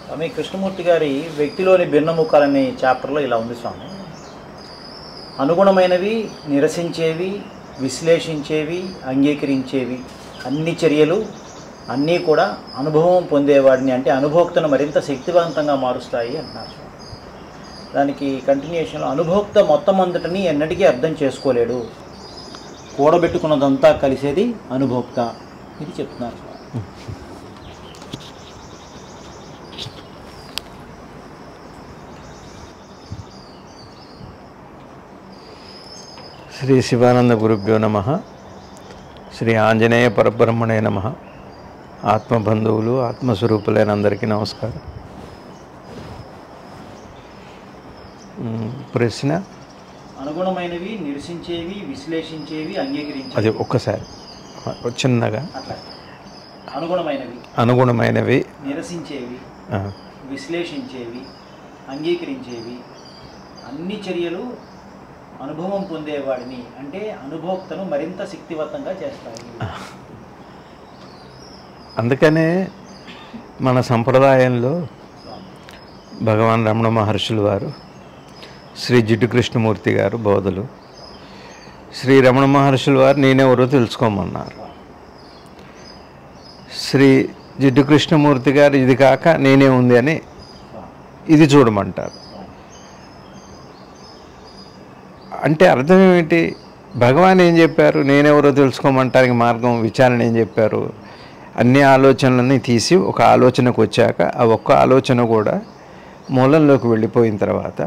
స్వామి కృష్ణమూర్తి గారి వ్యక్తిలోని భిన్నముఖాలనే చాప్టర్లో ఇలా ఉంది స్వామి అనుగుణమైనవి నిరసించేవి విశ్లేషించేవి అంగీకరించేవి అన్ని చర్యలు అన్నీ కూడా అనుభవం పొందేవాడిని అంటే అనుభోక్తను మరింత శక్తివంతంగా మారుస్తాయి అంటున్నారు స్వామి. దానికి కంటిన్యూషన్లో అనుభోక్త మొత్తం అంతటిని ఎన్నటికీ అర్థం చేసుకోలేడు కూడబెట్టుకున్నదంతా కలిసేది అనుభోక్త ఇది చెప్తున్నారు స్వామి. శ్రీ శివానంద గురుభ్యో నమ శ్రీ ఆంజనేయ పరబ్రహ్మణే నమ ఆత్మబంధువులు ఆత్మస్వరూపులైన అందరికీ నమస్కారం మ్, ప్రశ్న అనుగుణమైనవి నిరసించేవి విశ్లేషించేవి అంగీకరించేవి అది ఒక్కసారి చిన్నగా అట్లా అనుగుణమైనవి అనుగుణమైనవి నిరసించేవి ఆ, విశ్లేషించేవి అంగీకరించేవి అన్ని చర్యలు అనుభవం పొందేవాడిని అంటే అనుభోక్తను మరింత శక్తివంతంగా చేస్తాయి అందుకనే మన సంప్రదాయంలో భగవాన్ రమణ మహర్షులు వారు శ్రీ జిడ్డు కృష్ణమూర్తి గారు బోధలు శ్రీ రమణ మహర్షులు వారు నేనెవరో తెలుసుకోమన్నారు శ్రీ జిడ్డు కృష్ణమూర్తి గారు ఇది కాక నేనే ఉంది అని ఇది చూడమంటారు అంటే అర్థం ఏమిటి భగవాన్ ఏం చెప్పారు నేనెవరో తెలుసుకోమంటానికి మార్గం విచారణ ఏం చెప్పారు అన్ని ఆలోచనలని తీసి ఒక ఆలోచనకు వచ్చాక ఆ ఒక్క ఆలోచన కూడా మూలంలోకి వెళ్ళిపోయిన తర్వాత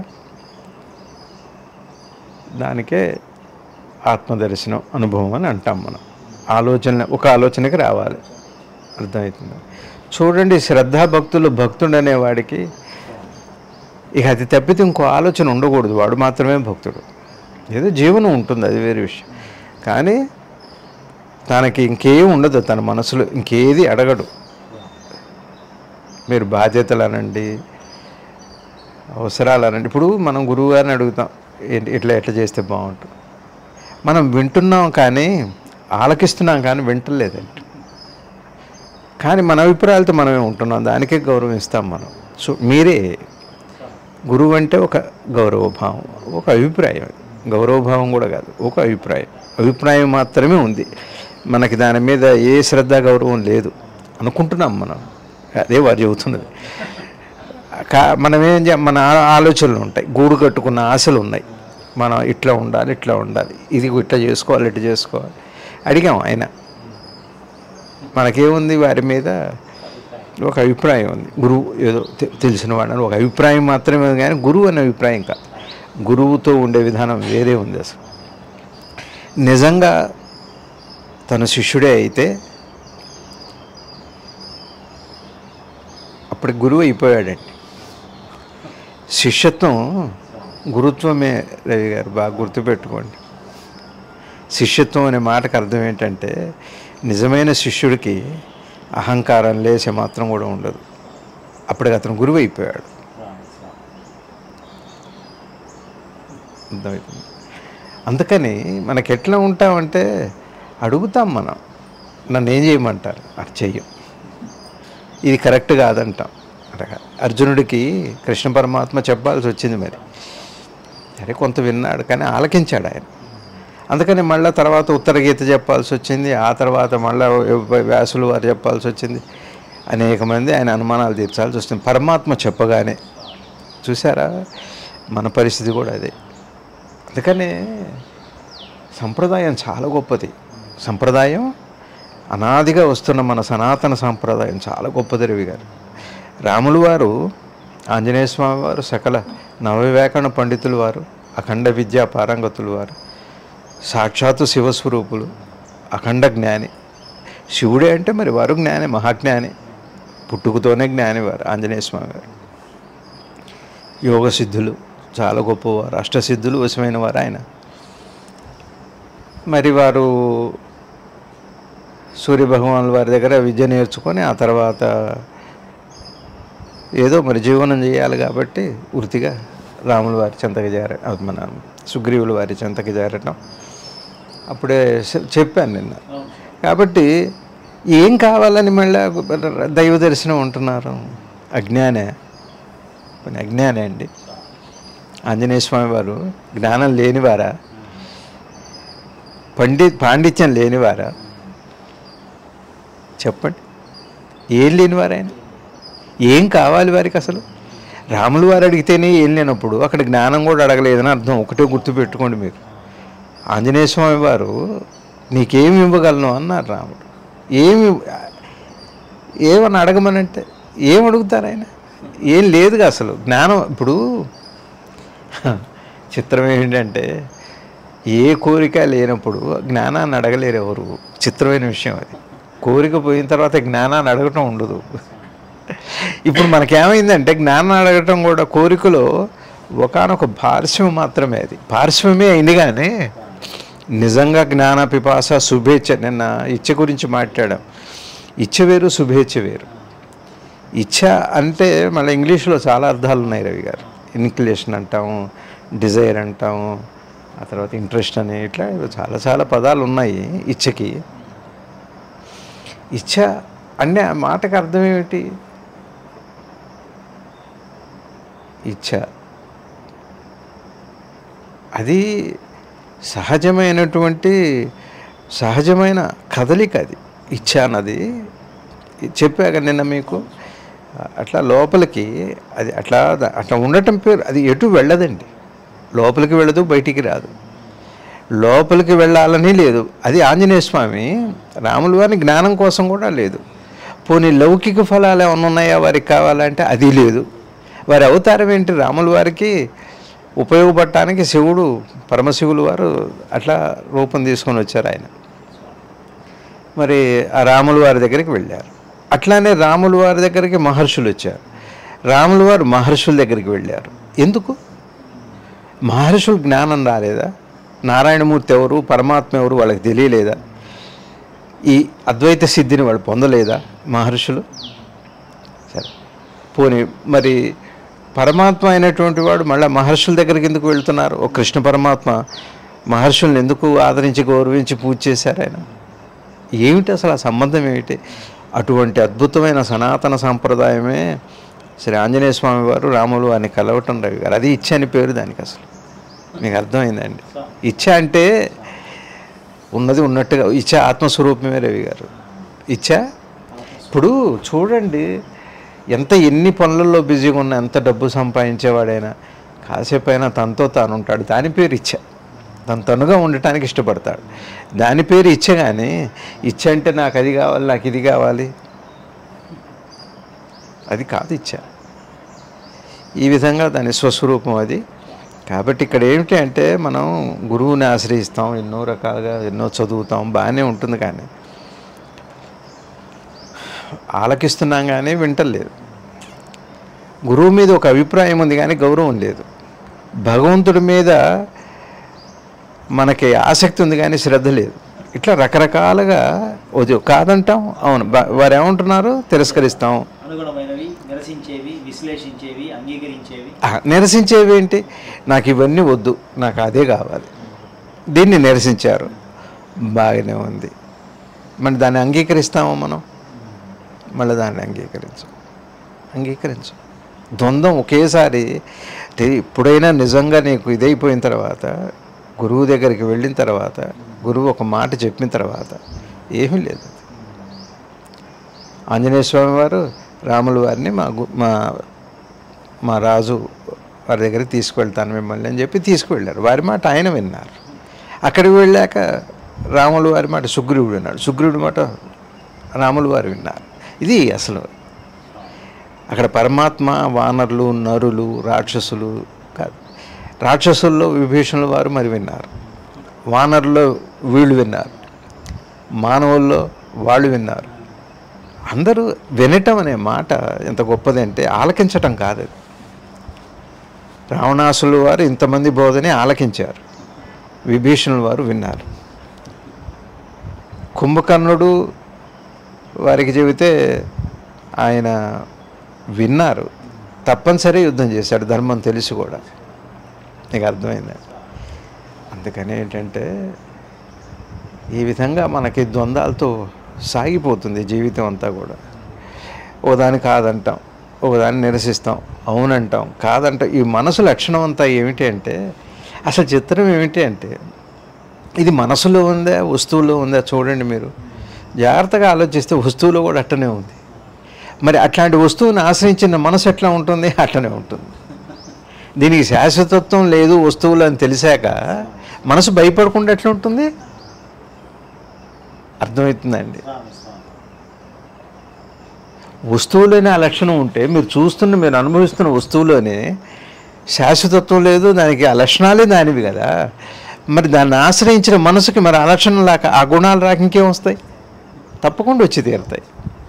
దానికే ఆత్మదర్శనం అనుభవం అని అంటాం మనం ఆలోచన ఒక ఆలోచనకి రావాలి అర్థమవుతుంది చూడండి శ్రద్ధాభక్తులు భక్తుడు అనేవాడికి ఇక అది తప్పితే ఇంకో ఆలోచన ఉండకూడదు వాడు మాత్రమే భక్తుడు ఏదో జీవనం ఉంటుంది అది వేరే విషయం కానీ తనకి ఇంకేం ఉండదు తన మనసులో ఇంకేది అడగడు మీరు బాధ్యతలు అనండి అవసరాలు అనండి ఇప్పుడు మనం గురువు గారిని అడుగుతాం ఏంటి ఇట్లా ఎట్లా చేస్తే బాగుంటుంది మనం వింటున్నాం కానీ ఆలకిస్తున్నాం కానీ వింటలేదండి కానీ మన అభిప్రాయాలతో మనమే ఉంటున్నాం దానికే గౌరవం ఇస్తాం మనం సో మీరే గురువు అంటే ఒక గౌరవభావం ఒక అభిప్రాయం గౌరవభావం కూడా కాదు ఒక అభిప్రాయం అభిప్రాయం మాత్రమే ఉంది మనకి దాని మీద ఏ శ్రద్ధ గౌరవం లేదు అనుకుంటున్నాం మనం అదే వారు చెబుతున్నది కా మనం ఏం చే మన ఆ- ఆలోచనలు ఉంటాయి గూడు కట్టుకున్న ఆశలు ఉన్నాయి మనం ఇట్లా ఉండాలి ఇట్లా ఉండాలి ఇది ఇట్లా చేసుకోవాలి ఇట్లా చేసుకోవాలి అడిగాం ఆయన మనకేముంది వారి మీద ఒక అభిప్రాయం ఉంది గురువు ఏదో తె- తెలిసిన వాడని ఒక అభిప్రాయం మాత్రమే ఉంది కానీ గురువు అనే అభిప్రాయం కాదు గురువుతో ఉండే విధానం వేరే ఉంది అసలు నిజంగా తన శిష్యుడే అయితే అప్పుడు గురువు అయిపోయాడండి శిష్యత్వం గురుత్వమే రవి గారు బాగా గుర్తుపెట్టుకోండి శిష్యత్వం అనే మాటకు అర్థం ఏంటంటే నిజమైన శిష్యుడికి అహంకారం లేసే మాత్రం కూడా ఉండదు అప్పటికి అతను గురువు అయిపోయాడు అర్థమవుతుంది అందుకని మనకి ఎట్లా ఉంటామంటే అడుగుతాం మనం నన్ను ఏం చేయమంటారు అది చెయ్యం ఇది కరెక్ట్ కాదంటాం అడగ అర్జునుడికి కృష్ణ పరమాత్మ చెప్పాల్సి వచ్చింది మరి సరే కొంత విన్నాడు కానీ ఆలకించాడు ఆయన అందుకని మళ్ళీ తర్వాత ఉత్తర గీత చెప్పాల్సి వచ్చింది ఆ తర్వాత మళ్ళీ వ్యాసులు వారు చెప్పాల్సి వచ్చింది అనేక మంది ఆయన అనుమానాలు తీర్చాల్సి వస్తుంది పరమాత్మ చెప్పగానే చూసారా మన పరిస్థితి కూడా అదే అందుకనే సంప్రదాయం చాలా గొప్పది సంప్రదాయం అనాదిగా వస్తున్న మన సనాతన సంప్రదాయం చాలా గొప్పది రవి గారు రాములు వారు ఆంజనేయ స్వామి వారు సకల నవవ్యాకరణ పండితులు వారు అఖండ విద్యా పారంగతులు వారు సాక్షాత్తు శివస్వరూపులు అఖండ జ్ఞాని శివుడే అంటే మరి వారు జ్ఞాని మహాజ్ఞాని పుట్టుకతోనే జ్ఞాని వారు ఆంజనేయ స్వామి వారు యోగ సిద్ధులు చాలా గొప్పవారు అష్టసిద్ధులు వశమైన వారు ఆయన మరి వారు సూర్యభగవానుల వారి దగ్గర విద్య నేర్చుకొని ఆ తర్వాత ఏదో మరి జీవనం చేయాలి కాబట్టి వృత్తిగా రాముల వారి చెంతకి చేర మన సుగ్రీవుల వారి చెంతకి చేరటం అప్పుడే చె- చెప్పాను నిన్న కాబట్టి ఏం కావాలని మళ్ళీ దైవ దర్శనం ఉంటున్నారు అజ్ఞానే కొన్ని అజ్ఞానే అండి ఆంజనేయ స్వామి వారు జ్ఞానం లేనివారా పండి పాండిత్యం లేనివారా చెప్పండి ఏం లేనివారు ఆయన ఏం కావాలి వారికి అసలు రాములు వారు అడిగితేనే ఏం లేనప్పుడు అక్కడ జ్ఞానం కూడా అడగలేదని అర్థం ఒకటే గుర్తుపెట్టుకోండి మీరు ఆంజనేయ స్వామి వారు నీకేమి ఇవ్వగలను అన్నారు రాముడు ఏమి ఏమని అడగమనంటే ఏం అడుగుతారు ఆయన ఏం లేదుగా అసలు జ్ఞానం ఇప్పుడు చిత్రం ఏంటంటే ఏ కోరిక లేనప్పుడు జ్ఞానాన్ని అడగలేరు ఎవరు చిత్రమైన విషయం అది కోరిక పోయిన తర్వాత జ్ఞానాన్ని అడగటం ఉండదు ఇప్పుడు మనకేమైందంటే జ్ఞానం అడగటం కూడా కోరికలో ఒకనొక పార్శ్వం మాత్రమే అది పార్శ్వమే అయింది కానీ నిజంగా జ్ఞాన పిపాస శుభేచ్ఛ నిన్న ఇచ్చ గురించి మాట్లాడాం ఇచ్చ వేరు శుభేచ్ఛ వేరు ఇచ్చ అంటే మళ్ళీ ఇంగ్లీష్లో చాలా అర్థాలు ఉన్నాయి రవి గారు ఇన్క్లేషన్ అంటాము డిజైర్ అంటాము ఆ తర్వాత ఇంట్రెస్ట్ అని ఇట్లా చాలా చాలా పదాలు ఉన్నాయి ఇచ్చకి ఇచ్చ అంటే ఆ మాటకు అర్థం ఏమిటి ఇచ్చ అది సహజమైనటువంటి సహజమైన కదలిక అది ఇచ్చ అన్నది చెప్పాక నిన్న మీకు అట్లా లోపలికి అది అట్లా అట్లా ఉండటం పేరు అది ఎటు వెళ్ళదండి లోపలికి వెళ్ళదు బయటికి రాదు లోపలికి వెళ్ళాలని లేదు అది ఆంజనేయ స్వామి రాముల వారిని జ్ఞానం కోసం కూడా లేదు పోనీ లౌకిక ఫలాలు ఏమైనా ఉన్నాయా వారికి కావాలంటే అది లేదు వారి అవతారం ఏంటి రాముల వారికి ఉపయోగపడటానికి శివుడు పరమశివులు వారు అట్లా రూపం తీసుకొని వచ్చారు ఆయన మరి ఆ రాముల వారి దగ్గరికి వెళ్ళారు అట్లానే రాముల వారి దగ్గరికి మహర్షులు వచ్చారు రాముల వారు మహర్షుల దగ్గరికి వెళ్ళారు ఎందుకు మహర్షులు జ్ఞానం రాలేదా నారాయణమూర్తి ఎవరు పరమాత్మ ఎవరు వాళ్ళకి తెలియలేదా ఈ అద్వైత సిద్ధిని వాళ్ళు పొందలేదా మహర్షులు సరే పోనీ మరి పరమాత్మ అయినటువంటి వాడు మళ్ళీ మహర్షుల దగ్గరికి ఎందుకు వెళ్తున్నారు ఓ కృష్ణ పరమాత్మ మహర్షుల్ని ఎందుకు ఆదరించి గౌరవించి పూజ చేశారు ఆయన ఏమిటి అసలు ఆ సంబంధం ఏమిటి అటువంటి అద్భుతమైన సనాతన సాంప్రదాయమే శ్రీ ఆంజనేయ స్వామి వారు రాములు అని కలవటం రవి గారు అది ఇచ్చ అని పేరు దానికి అసలు మీకు అర్థమైందండి ఇచ్చ అంటే ఉన్నది ఉన్నట్టుగా ఇచ్చ ఆత్మస్వరూపమే రవి గారు ఇచ్చ ఇప్పుడు చూడండి ఎంత ఎన్ని పనులలో బిజీగా ఉన్నా ఎంత డబ్బు సంపాదించేవాడైనా కాసేపు అయినా తనతో తాను ఉంటాడు దాని పేరు ఇచ్చ తను తనుగా ఉండటానికి ఇష్టపడతాడు దాని పేరు ఇచ్చ కానీ ఇచ్చ అంటే నాకు అది కావాలి నాకు ఇది కావాలి అది కాదు ఇచ్చ ఈ విధంగా దాని స్వస్వరూపం అది కాబట్టి ఇక్కడ ఏమిటి అంటే మనం గురువుని ఆశ్రయిస్తాం ఎన్నో రకాలుగా ఎన్నో చదువుతాం బాగానే ఉంటుంది కానీ ఆలకిస్తున్నాం కానీ వింటలేదు గురువు మీద ఒక అభిప్రాయం ఉంది కానీ గౌరవం లేదు భగవంతుడి మీద మనకి ఆసక్తి ఉంది కానీ శ్రద్ధ లేదు ఇట్లా రకరకాలుగా వది కాదంటాం అవును బ- వారు ఏమంటున్నారు తిరస్కరిస్తాం అనుగుణమైనవి నిరసించేవి విశ్లేషించేవి అంగీకరించేవి ఆ, నిరసించేవి ఏంటి నాకు ఇవన్నీ వద్దు నాకు అదే కావాలి దీన్ని నిరసించారు బాగానే ఉంది మరి దాన్ని అంగీకరిస్తామా మనం మళ్ళీ దాన్ని అంగీకరించం అంగీకరించం ద్వంద్వం ఒకేసారి అంటే ఎప్పుడైనా నిజంగా నీకు ఇదైపోయిన తర్వాత గురువు దగ్గరికి వెళ్ళిన తర్వాత గురువు ఒక మాట చెప్పిన తర్వాత ఏమీ లేదు ఆంజనేయ స్వామి వారు రాములు వారిని మా గు- మా మా రాజు వారి దగ్గరికి తీసుకువెళ్తాను మిమ్మల్ని అని చెప్పి తీసుకువెళ్ళారు వారి మాట ఆయన విన్నారు అక్కడికి వెళ్ళాక రాములు వారి మాట సుగ్రీవుడు విన్నాడు సుగ్రీవుడి మాట రాములు వారు విన్నారు ఇది అసలు అక్కడ పరమాత్మ వానరులు నరులు రాక్షసులు కాదు రాక్షసుల్లో విభీషణుల వారు మరి విన్నారు వానరుల్లో వీళ్ళు విన్నారు మానవుల్లో వాళ్ళు విన్నారు అందరూ వినటం అనే మాట ఎంత గొప్పది అంటే ఆలకించటం కాదు అది రావణాసులు వారు ఇంతమంది బోధని ఆలకించారు విభీషణుల వారు విన్నారు కుంభకర్ణుడు వారికి చెబితే ఆయన విన్నారు తప్పనిసరి యుద్ధం చేశాడు ధర్మం తెలిసి కూడా నీకు అర్థమైంది అందుకని ఏంటంటే ఈ విధంగా మనకి ద్వంద్వాలతో సాగిపోతుంది జీవితం అంతా కూడా ఓ దాని కాదంటాం ఒకదాన్ని నిరసిస్తాం అవునంటాం కాదంటాం ఈ మనసు లక్షణం అంతా ఏమిటి అంటే అసలు చిత్రం ఏమిటి అంటే ఇది మనసులో ఉందా వస్తువులో ఉందా చూడండి మీరు జాగ్రత్తగా ఆలోచిస్తే వస్తువులో కూడా అట్టనే ఉంది మరి అట్లాంటి వస్తువుని ఆశ్రయించిన మనసు ఎట్లా ఉంటుంది అట్లనే ఉంటుంది దీనికి శాశ్వతత్వం లేదు వస్తువులు అని తెలిసాక మనసు భయపడకుండా ఎట్లా ఉంటుంది అర్థమవుతుందండి స్వామి స్వామి వస్తువులోనే ఆ లక్షణం ఉంటే మీరు చూస్తున్న మీరు అనుభవిస్తున్న వస్తువులోనే శాశ్వతత్వం లేదు దానికి ఆ లక్షణాలే దానివి కదా మరి దాన్ని ఆశ్రయించిన మనసుకి మరి ఆ లక్షణం రాక ఆ గుణాలు రాక ఇంకేం వస్తాయి తప్పకుండా వచ్చి తీరుతాయి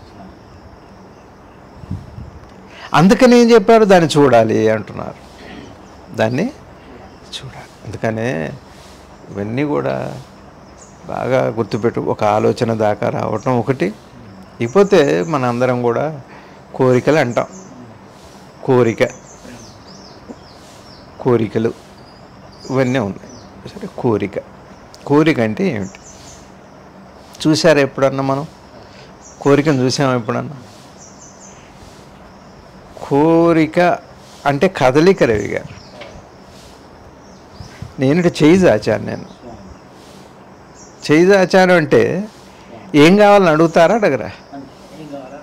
అందుకని ఏం చెప్పారు దాన్ని చూడాలి అంటున్నారు దాన్ని చూడాలి అందుకనే ఇవన్నీ కూడా బాగా గుర్తుపెట్టు ఒక ఆలోచన దాకా రావటం ఒకటి ఇకపోతే మన అందరం కూడా కోరికలు అంటాం కోరిక కోరికలు ఇవన్నీ ఉన్నాయి సరే కోరిక కోరిక అంటే ఏమిటి చూసారా ఎప్పుడన్నా మనం కోరికను చూసామా ఎప్పుడన్నా కోరిక అంటే కదలిక రవి గారు నేను ఇటు చేయి చాచాను నేను చేయి చాచాను అంటే ఏం కావాలని అడుగుతారా అడగరా అంతే. ఏం కావాలా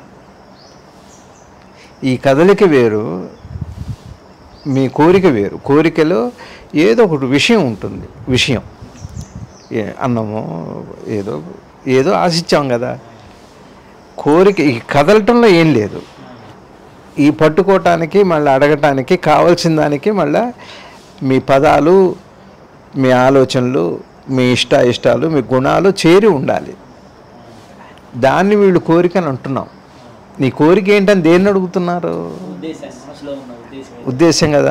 ఈ కదలిక వేరు మీ కోరిక వేరు కోరికలో ఏదో ఒకటి విషయం ఉంటుంది విషయం ఏ అన్నము ఏదో ఏదో ఆశించాం కదా కోరిక ఈ కదలటంలో ఏం లేదు ఈ పట్టుకోవటానికి మళ్ళీ అడగటానికి కావాల్సిన దానికి మళ్ళీ మీ పదాలు మీ ఆలోచనలు మీ ఇష్ట ఇష్టాలు మీ గుణాలు చేరి ఉండాలి దాన్ని వీళ్ళు కోరికని అంటున్నాం నీ కోరిక ఏంటని దేన్ని అడుగుతున్నారు ఉద్దేశం మనసులో ఉన్న ఉద్దేశం ఏదో. ఉద్దేశం కదా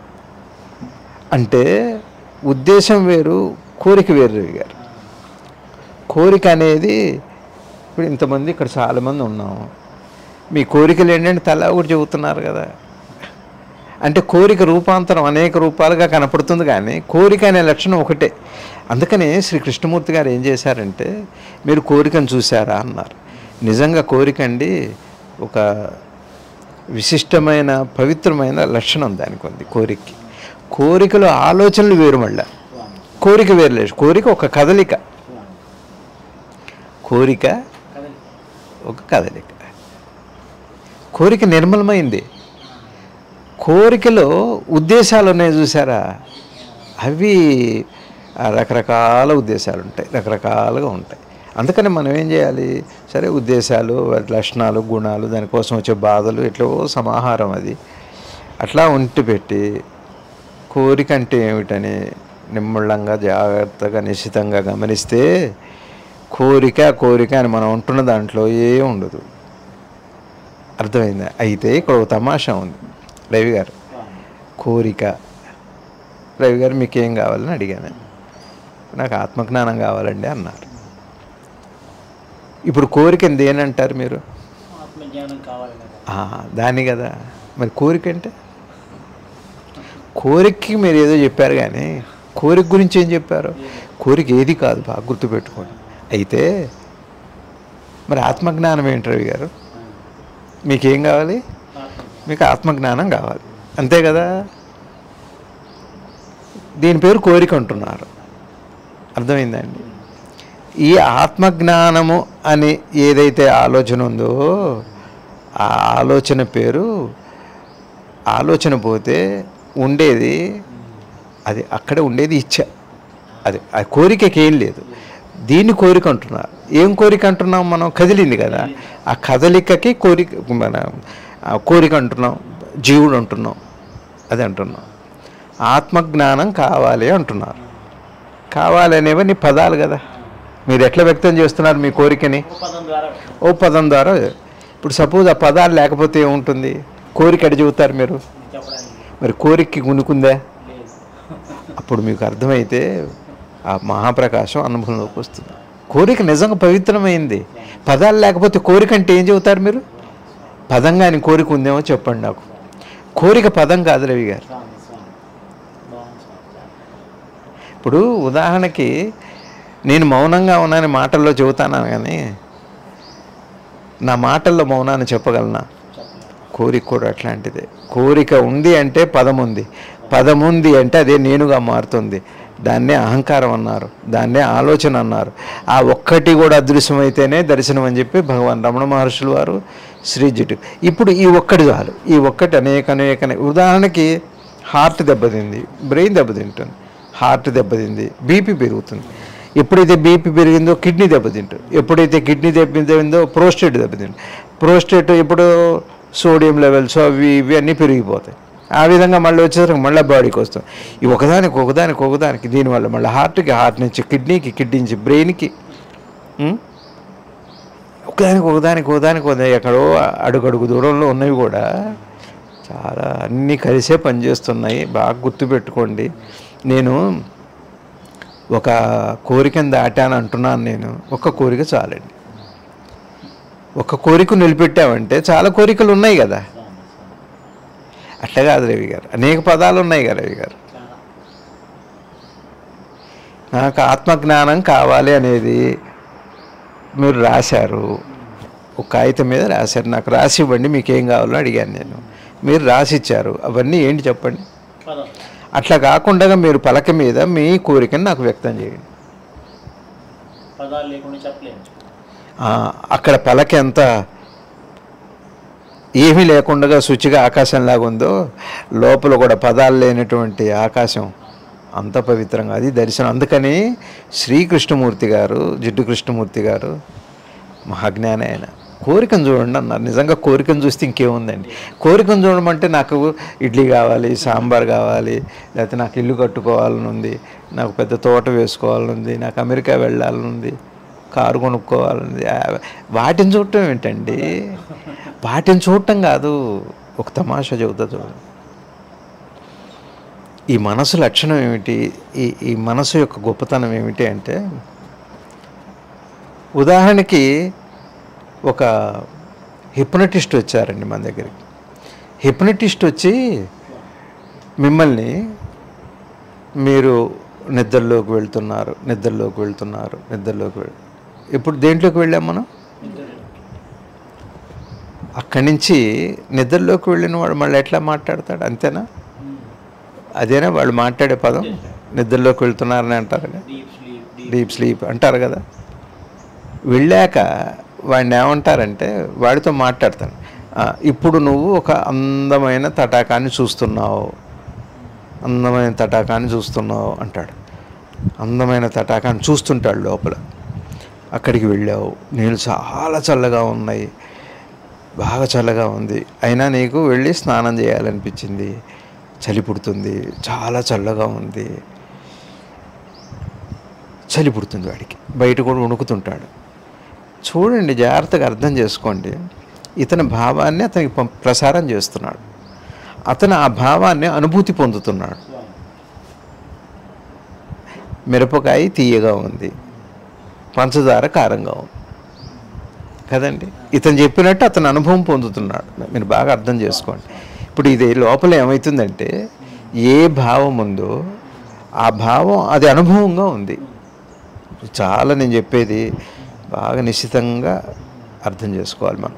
అంటే ఉద్దేశం వేరు కోరిక వేరు రవి గారు కోరిక అనేది ఇప్పుడు ఇంతమంది ఇక్కడ చాలామంది ఉన్నాం మీ కోరికలు ఏంటంటే తలా కూడా చెబుతున్నారు కదా అంటే కోరిక రూపాంతరం అనేక రూపాలుగా కనపడుతుంది కానీ కోరిక అనే లక్షణం ఒకటే అందుకనే శ్రీ కృష్ణమూర్తి గారు ఏం చేశారంటే మీరు కోరికను చూసారా అన్నారు నిజంగా కోరిక అండి ఒక విశిష్టమైన పవిత్రమైన లక్షణం దానికి ఉంది కోరికకి కోరికలో ఆలోచనలు వేరు మళ్ళా స్వామి కోరిక వేరు లేదు కోరిక ఒక కదలిక స్వామి కోరిక కదండి ఒక కదలిక కోరిక నిర్మలమైంది కోరికలో ఉద్దేశాలు ఉన్నాయి చూసారా అవి ఆ రకరకాల ఉద్దేశాలు ఉంటాయి రకరకాలుగా ఉంటాయి అందుకని మనం ఏం చేయాలి సరే ఉద్దేశాలు వాటి లక్షణాలు గుణాలు దానికోసం వచ్చే బాధలు ఇట్లా ఓ సమాహారం అది అట్లా ఉంటి పెట్టి కోరిక అంటే ఏమిటని నిమ్మళ్ళంగా జాగ్రత్తగా నిశ్చితంగా గమనిస్తే కోరిక కోరిక అని మనం ఉంటున్న దాంట్లో ఏ ఉండదు అర్థమైందా అయితే ఇక్కడ ఒక తమాషా ఉంది రవి గారు స్వామి కోరిక రవి గారు మీకు ఏం కావాలని అడిగాను నాకు ఆత్మజ్ఞానం కావాలండి అన్నారు ఇప్పుడు కోరికని దేనంటారు మీరు ఆత్మజ్ఞానం కావాలని ఆ, దాన్ని కదా మరి కోరిక అంటే కోరికకి మీరు ఏదో చెప్పారు కానీ కోరిక గురించి ఏం చెప్పారు కోరిక ఏది కాదు బాగా గుర్తుపెట్టుకోండి అయితే మరి ఆత్మజ్ఞానం ఏంటి రవి గారు మీకేం కావాలి ఆత్మ మీకు ఆత్మజ్ఞానం కావాలి అంతే కదా దీని పేరు కోరిక అంటున్నారు అర్థమైందండి ఈ ఆత్మజ్ఞానము అని ఏదైతే ఆలోచన ఉందో ఆ ఆలోచన పేరు ఆలోచన పోతే ఉండేది అది అక్కడ ఉండేది ఇచ్చ అది ఆ కోరికకి ఏం లేదు దీన్ని కోరిక అంటున్నారు ఏం కోరిక అంటున్నాం మనం కదిలింది కదా ఆ కదలికకి కోరిక మన ఆ కోరిక అంటున్నాం జీవుడు అంటున్నాం అది అంటున్నాం ఆత్మజ్ఞానం కావాలి అంటున్నారు కావాలి అనేవన్నీ పదాలు కదా మీరు ఎట్లా వ్యక్తం చేస్తున్నారు మీ కోరికని ఒక పదం ద్వారా ఓ పదం ద్వారా ఇప్పుడు సపోజ్ ఆ పదాలు లేకపోతే ఏముంటుంది కోరిక ఎడ చెబుతారు మీరు చెప్పడానికి మరి కోరికకి గునుకుందా లేదు అప్పుడు మీకు అర్థమైతే ఆ మహాప్రకాశం అనుభవంలోకి వస్తుంది కోరిక నిజంగా పవిత్రమైంది పదాలు లేకపోతే కోరిక అంటే ఏం చెబుతారు మీరు పదం కానీ కోరిక ఉందేమో చెప్పండి నాకు కోరిక పదం కాదు రవి గారు స్వామి స్వామి బాగుంది స్వామి ఇప్పుడు ఉదాహరణకి నేను మౌనంగా ఉన్నానని మాటల్లో చెబుతాను కానీ నా మాటల్లో మౌనాన్ని చెప్పగలనా చెప్పలేదు కోరిక కూడా అట్లాంటిదే కోరిక ఉంది అంటే పదం ఉంది పదం ఉంది అంటే అదే నేనుగా మారుతుంది దాన్నే అహంకారం అన్నారు దాన్నే ఆలోచన అన్నారు ఆ ఒక్కటి కూడా అదృశ్యమైతేనే దర్శనం అని చెప్పి భగవాన్ రమణ మహర్షులు వారు శ్రీజిటు ఇప్పుడు ఈ ఒక్కటి చాలు ఈ ఒక్కటి అనేక అనేక అనేక- ఉదాహరణకి హార్ట్ దెబ్బతింది బ్రెయిన్ దెబ్బతింటుంది హార్ట్ దెబ్బతింది బీపీ పెరుగుతుంది ఎప్పుడైతే బీపీ పెరిగిందో కిడ్నీ దెబ్బతింటుంది ఎప్పుడైతే కిడ్నీ దెబ్బతిందో ప్రోస్టేట్ దెబ్బతింటుంది ప్రోస్టేట్ ఇప్పుడు సోడియం లెవెల్స్ అవి ఇవి అన్నీ పెరిగిపోతాయి ఆ విధంగా మళ్ళీ వచ్చేసరికి మళ్ళీ బాడీకి వస్తాం ఈ ఒకదానికి ఒకదానికి ఒకదానికి దీనివల్ల మళ్ళీ హార్ట్కి హార్ట్ నుంచి కిడ్నీకి కిడ్నీ నుంచి బ్రెయిన్కి ఉం? ఒకదానికి ఒకదానికి ఒకదానికి ఒకదానికి ఎక్కడో అడుగడుగు దూరంలో ఉన్నవి కూడా చాలా అన్నీ కలిసే పనిచేస్తున్నాయి బాగా గుర్తుపెట్టుకోండి నేను ఒక కోరికను దాటాను అంటున్నాను నేను ఒక కోరిక చాలండి ఒక కోరిక నిలబెట్టామంటే చాలా కోరికలు ఉన్నాయి కదా అట్లా కాదు రవి గారు అనేక పదాలు ఉన్నాయి కదా రవి గారు నాకు ఆత్మజ్ఞానం కావాలి అనేది మీరు రాశారు ఒక కాగితం మీద రాశారు నాకు రాసి ఇవ్వండి మీకు ఏం కావాలో అడిగాను నేను మీరు రాసి ఇచ్చారు అవన్నీ ఏంటి చెప్పండి పదం అట్లా కాకుండా మీరు పలక మీద మీ కోరికను నాకు వ్యక్తం చేయండి పదాలు లేకుండా చెప్పలేము ఆ, అక్కడ పలక ఎంత ఏమీ లేకుండా శుచిగా ఆకాశంలాగా ఉందో లోపల కూడా పదాలు లేనటువంటి ఆకాశం అంత పవిత్రంగా అది దర్శనం అందుకని శ్రీకృష్ణమూర్తి గారు జిడ్డు కృష్ణమూర్తి గారు మహాజ్ఞాని ఆయన కోరికను చూడండి అన్నారు నిజంగా కోరికను చూస్తే ఇంకేముందండి కోరికను చూడమంటే నాకు ఇడ్లీ కావాలి సాంబార్ కావాలి లేకపోతే నాకు ఇల్లు కట్టుకోవాలని ఉంది నాకు పెద్ద తోట వేసుకోవాలని ఉంది నాకు అమెరికా వెళ్ళాలని ఉంది కారు కొనుక్కోవాలని ఆ, వాటిని చూడటం ఏంటండి వాటిని చూడటం కాదు ఒక తమాషా చెబుతా చూడండి ఈ మనసు లక్షణం ఏమిటి ఈ ఈ మనసు యొక్క గొప్పతనం ఏమిటి అంటే ఉదాహరణకి ఒక హిప్నటిస్ట్ వచ్చారండి మన దగ్గరికి హిప్నటిస్ట్ వచ్చి మిమ్మల్ని మీరు నిద్రలోకి వెళ్తున్నారు నిద్రలోకి వెళ్తున్నారు నిద్రలోకి వెళ్ ఇప్పుడు దేంట్లోకి వెళ్ళాం మనం అక్కడి నుంచి నిద్రలోకి వెళ్ళిన వాడు మళ్ళీ ఎట్లా మాట్లాడతాడు అంతేనా అదేనా వాళ్ళు మాట్లాడే పదం నిద్రలోకి వెళ్తున్నారని అంటారు కదా డీప్ స్లీప్ డీప్ స్లీప్ అంటారు కదా వెళ్ళాక వాడిని ఏమంటారంటే వాడితో మాట్లాడతాను "ఆ, ఇప్పుడు నువ్వు ఒక అందమైన తటాకాన్ని చూస్తున్నావు అందమైన తటాకాన్ని చూస్తున్నావు అంటాడు అందమైన తటాకాన్ని చూస్తుంటాడు లోపల అక్కడికి వెళ్ళావు నీళ్ళు చాలా చల్లగా ఉన్నాయి బాగా చల్లగా ఉంది అయినా నీకు వెళ్ళి స్నానం చేయాలనిపించింది చలి పుడుతుంది చాలా చల్లగా ఉంది చలి పుడుతుంది వాడికి బయట కూడా వణుకుతుంటాడు చూడండి జాగ్రత్తగా అర్థం చేసుకోండి ఇతని భావాన్ని అతనికి పం- ప్రసారం చేస్తున్నాడు అతను ఆ భావాన్ని అనుభూతి పొందుతున్నాడు మిరపకాయ తీయగా ఉంది పంచదార కారంగా ఉంది కదండి ఇతను చెప్పినట్టు అతను అనుభవం పొందుతున్నాడు మీరు బాగా అర్థం చేసుకోండి ఇప్పుడు ఇది లోపల ఏమవుతుందంటే ఏ భావం ఉందో ఆ భావం అది అనుభవంగా ఉంది చాలా నేను చెప్పేది బాగా నిశ్చితంగా అర్థం చేసుకోవాలి మనం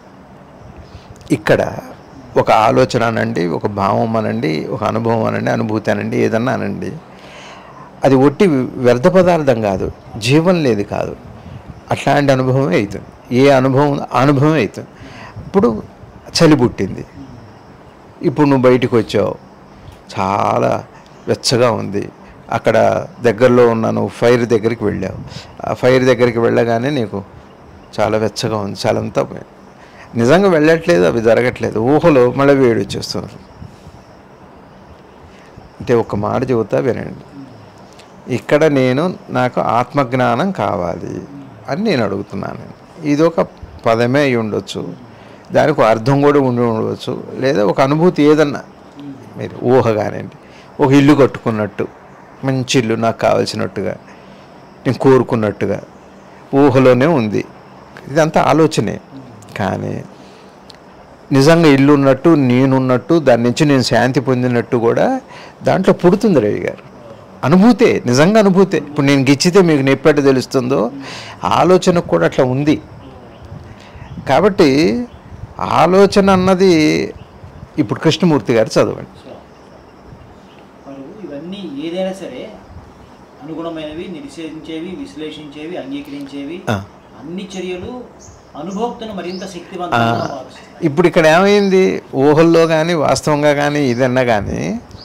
ఇక్కడ ఒక ఆలోచన అనండి ఒక భావం అనండి ఒక అనుభవం అనండి అనుభూతి అనండి ఏదన్నా అనండి అది ఒట్టి వ్యర్థ పదార్థం కాదు జీవం లేదు కాదు అట్లాంటి అనుభవమే అవుతుంది ఏ అనుభవం ఉందో ఆ అనుభవమే అవుతుంది ఇప్పుడు చలి పుట్టింది ఇప్పుడు నువ్వు బయటికి వచ్చావు చాలా వెచ్చగా ఉంది అక్కడ దగ్గరలో ఉన్న నువ్వు ఫైర్ దగ్గరికి వెళ్ళావు ఆ ఫైర్ దగ్గరికి వెళ్ళగానే నీకు చాలా వెచ్చగా ఉంది చాలా అంతా నిజంగా వెళ్ళట్లేదు అవి జరగట్లేదు ఊహలో మళ్ళీ వేడి వచ్చేస్తుంది అంటే ఒక మాట చెబుతా వినండి ఇక్కడ నేను నాకు ఆత్మజ్ఞానం కావాలి అని నేను అడుగుతున్నాను ఇది ఒక పదమే అయి ఉండొచ్చు దానికి ఒక అర్థం కూడా ఉండి ఉండవచ్చు లేదా ఒక అనుభూతి ఏదన్నా మీరు ఊహ కానివ్వండి ఒక ఇల్లు కట్టుకున్నట్టు మంచి ఇల్లు నాకు కావాల్సినట్టుగా నేను కోరుకున్నట్టుగా ఊహలోనే ఉంది ఇదంతా ఆలోచనే కానీ నిజంగా ఇల్లు ఉన్నట్టు నేనున్నట్టు దాని నుంచి నేను శాంతి పొందినట్టు కూడా దాంట్లో పుడుతుంది రవి గారు అనుభూతే నిజంగా అనుభూతే ఇప్పుడు నేను గిచ్చితే మీకు నెప్పెట్ట తెలుస్తుందో ఆలోచనకు కూడా అట్లా ఉంది కాబట్టి ఆలోచన అన్నది ఇప్పుడు కృష్ణమూర్తి గారు చదవండి మరి ఇవన్నీ ఏదైనా సరే అనుగుణమైనవి నిషేధించేవి విశ్లేషించేవి అంగీకరించేవి ఆ. అన్ని చర్యలు అనుభోక్తను మరింత శక్తివంతంగా మారుస్తాయి ఇప్పుడు ఇక్కడ ఏమైంది ఊహల్లో కానీ వాస్తవంగా కానీ ఇదన్నా కానీ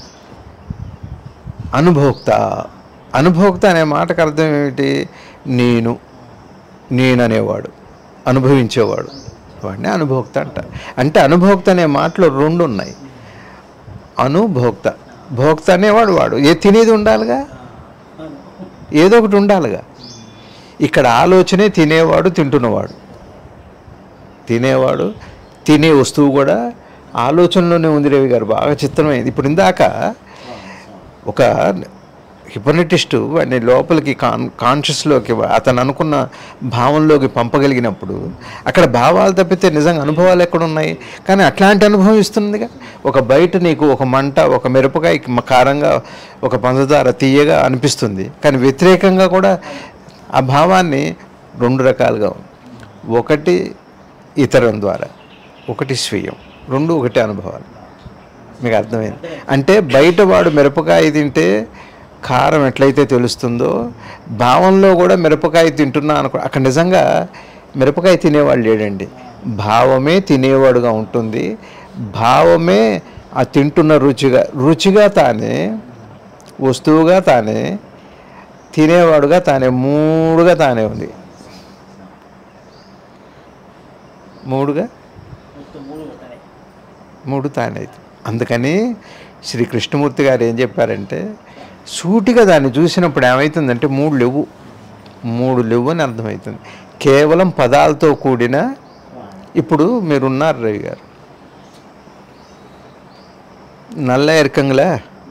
అనుభోక్త అనుభోక్త అనే మాటకు అర్థం ఏమిటి నేను నేననేవాడు అనుభవించేవాడు వాడిని అనుభోక్త అంట అంటే అనుభోక్త అనే మాటలో రెండు ఉన్నాయి అనుభోక్త భోక్త అనేవాడు వాడు ఏ తినేది ఉండాలిగా ఏదో ఒకటి ఉండాలిగా ఇక్కడ ఆలోచనే తినేవాడు తింటున్నవాడు తినేవాడు తినే వస్తువు కూడా ఆలోచనలోనే ఉంది రవి గారు బాగా చిత్రమైంది ఇప్పుడు ఇందాక ఒక హిపనటిస్టు వాడిని లోపలికి కాన్ కాన్షియస్లోకి అతను అనుకున్న భావంలోకి పంపగలిగినప్పుడు అక్కడ భావాలు తప్పితే నిజంగా అనుభవాలు ఎక్కడ ఉన్నాయి కానీ అట్లాంటి అనుభవం ఇస్తుందిగా ఒక బయట నీకు ఒక మంట ఒక మిరపకాయ మ- కారంగా ఒక పంచదార తీయగా అనిపిస్తుంది కానీ వ్యతిరేకంగా కూడా ఆ భావాన్ని రెండు రకాలుగా ఉంది ఒకటి ఇతరం ద్వారా ఒకటి స్వీయం రెండు ఒకటే అనుభవాలు మీకు అర్థమైంది అంటే బయట వాడు మిరపకాయ తింటే కారం ఎట్లయితే తెలుస్తుందో భావంలో కూడా మిరపకాయ తింటున్నా అనుకో అక్కడ నిజంగా మిరపకాయ తినేవాడు లేడండి భావమే తినేవాడుగా ఉంటుంది భావమే ఆ తింటున్న రుచిగా రుచిగా తానే వస్తువుగా తానే తినేవాడుగా తానే మూడుగా తానే ఉంది మూడుగా మొత్తం మూడు ఉంటాయి మూడు తానే అవుతుంది అందుకని శ్రీ కృష్ణమూర్తి గారు ఏం చెప్పారంటే సూటిగా దాన్ని చూసినప్పుడు ఏమవుతుందంటే మూడు లేవు మూడు లేవు అని అర్థమవుతుంది కేవలం పదాలతో కూడిన ఇప్పుడు మీరున్నారు రవి గారు నల్ల ఎరకంగులా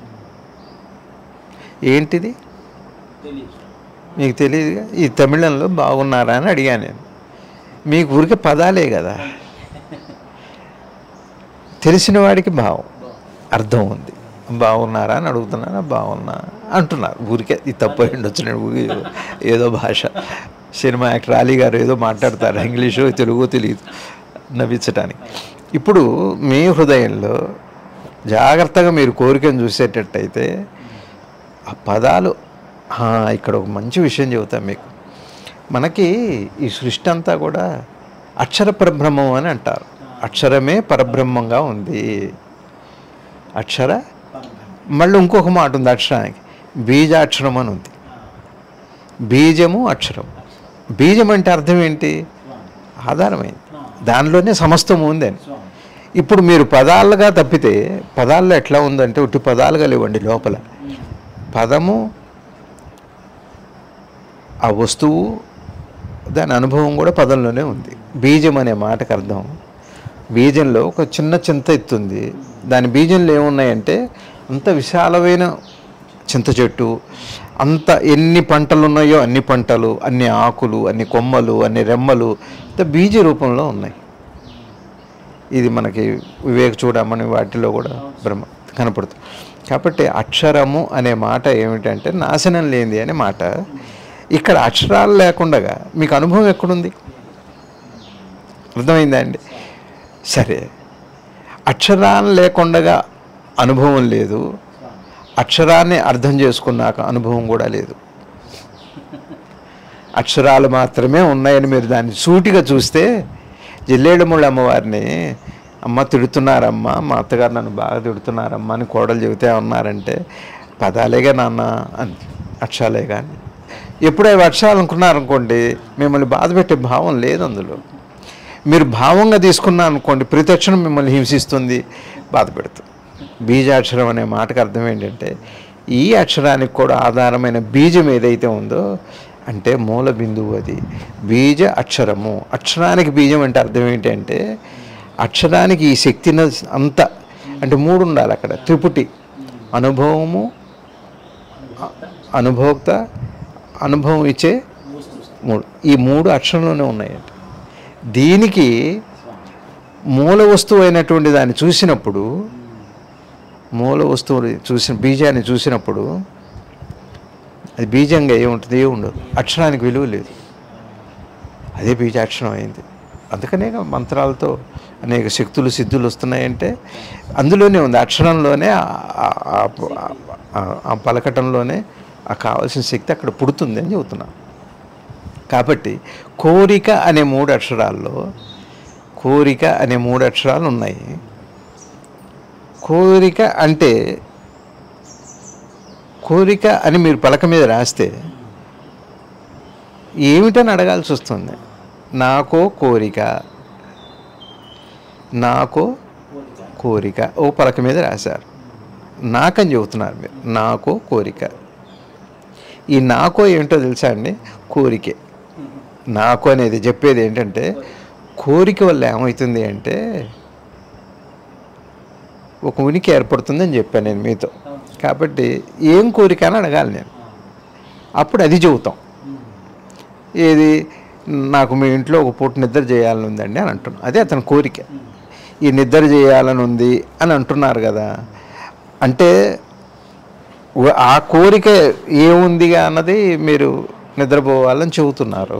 ఏంటిది తెలియదు మీకు తెలియదుగా ఈ తమిళంలో బాగున్నారా అని అడిగాను నేను మీకు ఊరికే పదాలే కదా తెలిసిన వాడికి భావం అర్థం ఉంది బాగున్నారా అని అడుగుతున్నాను బాగున్నా అంటున్నారు ఊరికే ఇది తప్పు అయి ఉండొచ్చు నేను ఊరికే ఏదో- ఏదో భాష సినిమా యాక్టర్ అలీ గారు ఏదో మాట్లాడతారు ఇంగ్లీషు తెలుగు తెలియదు నవ్వించడానికి ఇప్పుడు మీ హృదయంలో జాగ్రత్తగా మీరు కోరికను చూసేటట్టయితే ఆ పదాలు ఆ, ఇక్కడ ఒక మంచి విషయం చెబుతాను మీకు మనకి ఈ సృష్టి అంతా కూడా అక్షర పరబ్రహ్మం అని అంటారు అక్షరమే పరబ్రహ్మంగా ఉంది అక్షర మళ్ళీ ఇంకొక మాట ఉంది అక్షరానికి బీజాక్షరం అని ఉంది బీజము అక్షరం బీజం అంటే అర్థం ఏంటి ఆధారమైంది దానిలోనే సమస్తము ఉందని స్వామి ఇప్పుడు మీరు పదాలుగా తప్పితే పదాల్లో ఎట్లా ఉందంటే ఉట్టి పదాలుగా లేవండి లోపల పదము ఆ వస్తువు దాని అనుభవం కూడా పదంలోనే ఉంది బీజం అనే మాటకు అర్థం బీజంలో ఒక చిన్న చింత ఎత్తుంది దాని బీజంలో ఏమున్నాయంటే అంత విశాలమైన చింత చెట్టు అంత ఎన్ని పంటలు ఉన్నాయో అన్ని పంటలు అన్ని ఆకులు అన్ని కొమ్మలు అన్ని రెమ్మలు అంత బీజ రూపంలో ఉన్నాయి ఇది మనకి వివేక చూడమని వాటిలో కూడా బ్రహ్మ కనపడుతుంది కాబట్టి అక్షరము అనే మాట ఏమిటంటే నాశనం లేనిది అనే మాట ఇక్కడ అక్షరాలు లేకుండా మీకు అనుభవం ఎక్కడుంది అర్థమైందా అండి సరే అక్షరాలు లేకుండా అనుభవం లేదు అక్షరాన్ని అర్థం చేసుకున్నాక అనుభవం కూడా లేదు అక్షరాలు మాత్రమే ఉన్నాయని మీరు దాన్ని సూటిగా చూస్తే జిల్లేడుముళ్ళ అమ్మవారిని అమ్మ తిడుతున్నారమ్మా మా అత్తగారు నన్ను బాగా తిడుతున్నారమ్మా అని కోడలు చెబితే ఉన్నారంటే పదాలేగా నాన్న అని అక్షరాలే కానీ ఎప్పుడు అవి అక్షరాలు అనుకున్నారనుకోండి మిమ్మల్ని బాధ పెట్టే భావం లేదు అందులో మీరు భావంగా తీసుకున్నా అనుకోండి ప్రతిక్షణం మిమ్మల్ని హింసిస్తుంది బాధ పెడుతుంది బీజాక్షరం అనే మాటకు అర్థం ఏంటంటే ఈ అక్షరానికి కూడా ఆధారమైన బీజం ఏదైతే ఉందో అంటే మూల బిందువు అది బీజ అక్షరము అక్షరానికి బీజం అంటే అర్థం ఏంటంటే అక్షరానికి ఈ శక్తిని అంత అంటే మూడు ఉండాలి అక్కడ త్రిపుటి అనుభవము అ- అనుభోక్త అనుభవం ఇచ్చే మూడు ఈ మూడు అక్షరంలోనే ఉన్నాయంట దీనికి మూల వస్తువు అయినటువంటి దాన్ని చూసినప్పుడు మూల వస్తువుని చూసిన బీజాన్ని చూసినప్పుడు అది బీజంగా ఏముంటుంది ఏ ఉండదు అక్షరానికి విలువ లేదు అదే బీజాక్షరం అయింది అందుకనే మంత్రాలతో అనేక శక్తులు సిద్ధులు వస్తున్నాయంటే అందులోనే ఉంది అక్షరంలోనే ఆ- ఆ- ఆ- ఆ- ఆ పలకటంలోనే ఆ కావాల్సిన శక్తి అక్కడ పుడుతుంది అని చెబుతున్నాను కాబట్టి కోరిక అనే మూడు అక్షరాల్లో కోరిక అనే మూడు అక్షరాలు ఉన్నాయి కోరిక అంటే కోరిక అని మీరు పలక మీద రాస్తే ఏమిటని అడగాల్సి వస్తుంది నాకో కోరిక నాకో కోరిక ఓ పలక మీద రాశారు నాకని చెబుతున్నారు మీరు నాకో కోరిక ఈ నాకో ఏంటో తెలుసా అండి కోరికే నాకు అనేది చెప్పేది ఏంటంటే కోరిక వల్ల ఏమవుతుంది అంటే ఒక ఉనికి ఏర్పడుతుందని చెప్పాను నేను మీతో కాబట్టి ఏం కోరిక అని అడగాలి నేను అప్పుడు అది చెబుతాం ఏది నాకు మీ ఇంట్లో ఒక పూట నిద్ర చేయాలని ఉందండి అని అంటున్నాను అదే అతని కోరిక ఈ నిద్ర చేయాలని ఉంది అని అంటున్నారు కదా అంటే వ- ఆ కోరిక ఏముందిగా అన్నది మీరు నిద్రపోవాలని చెబుతున్నారు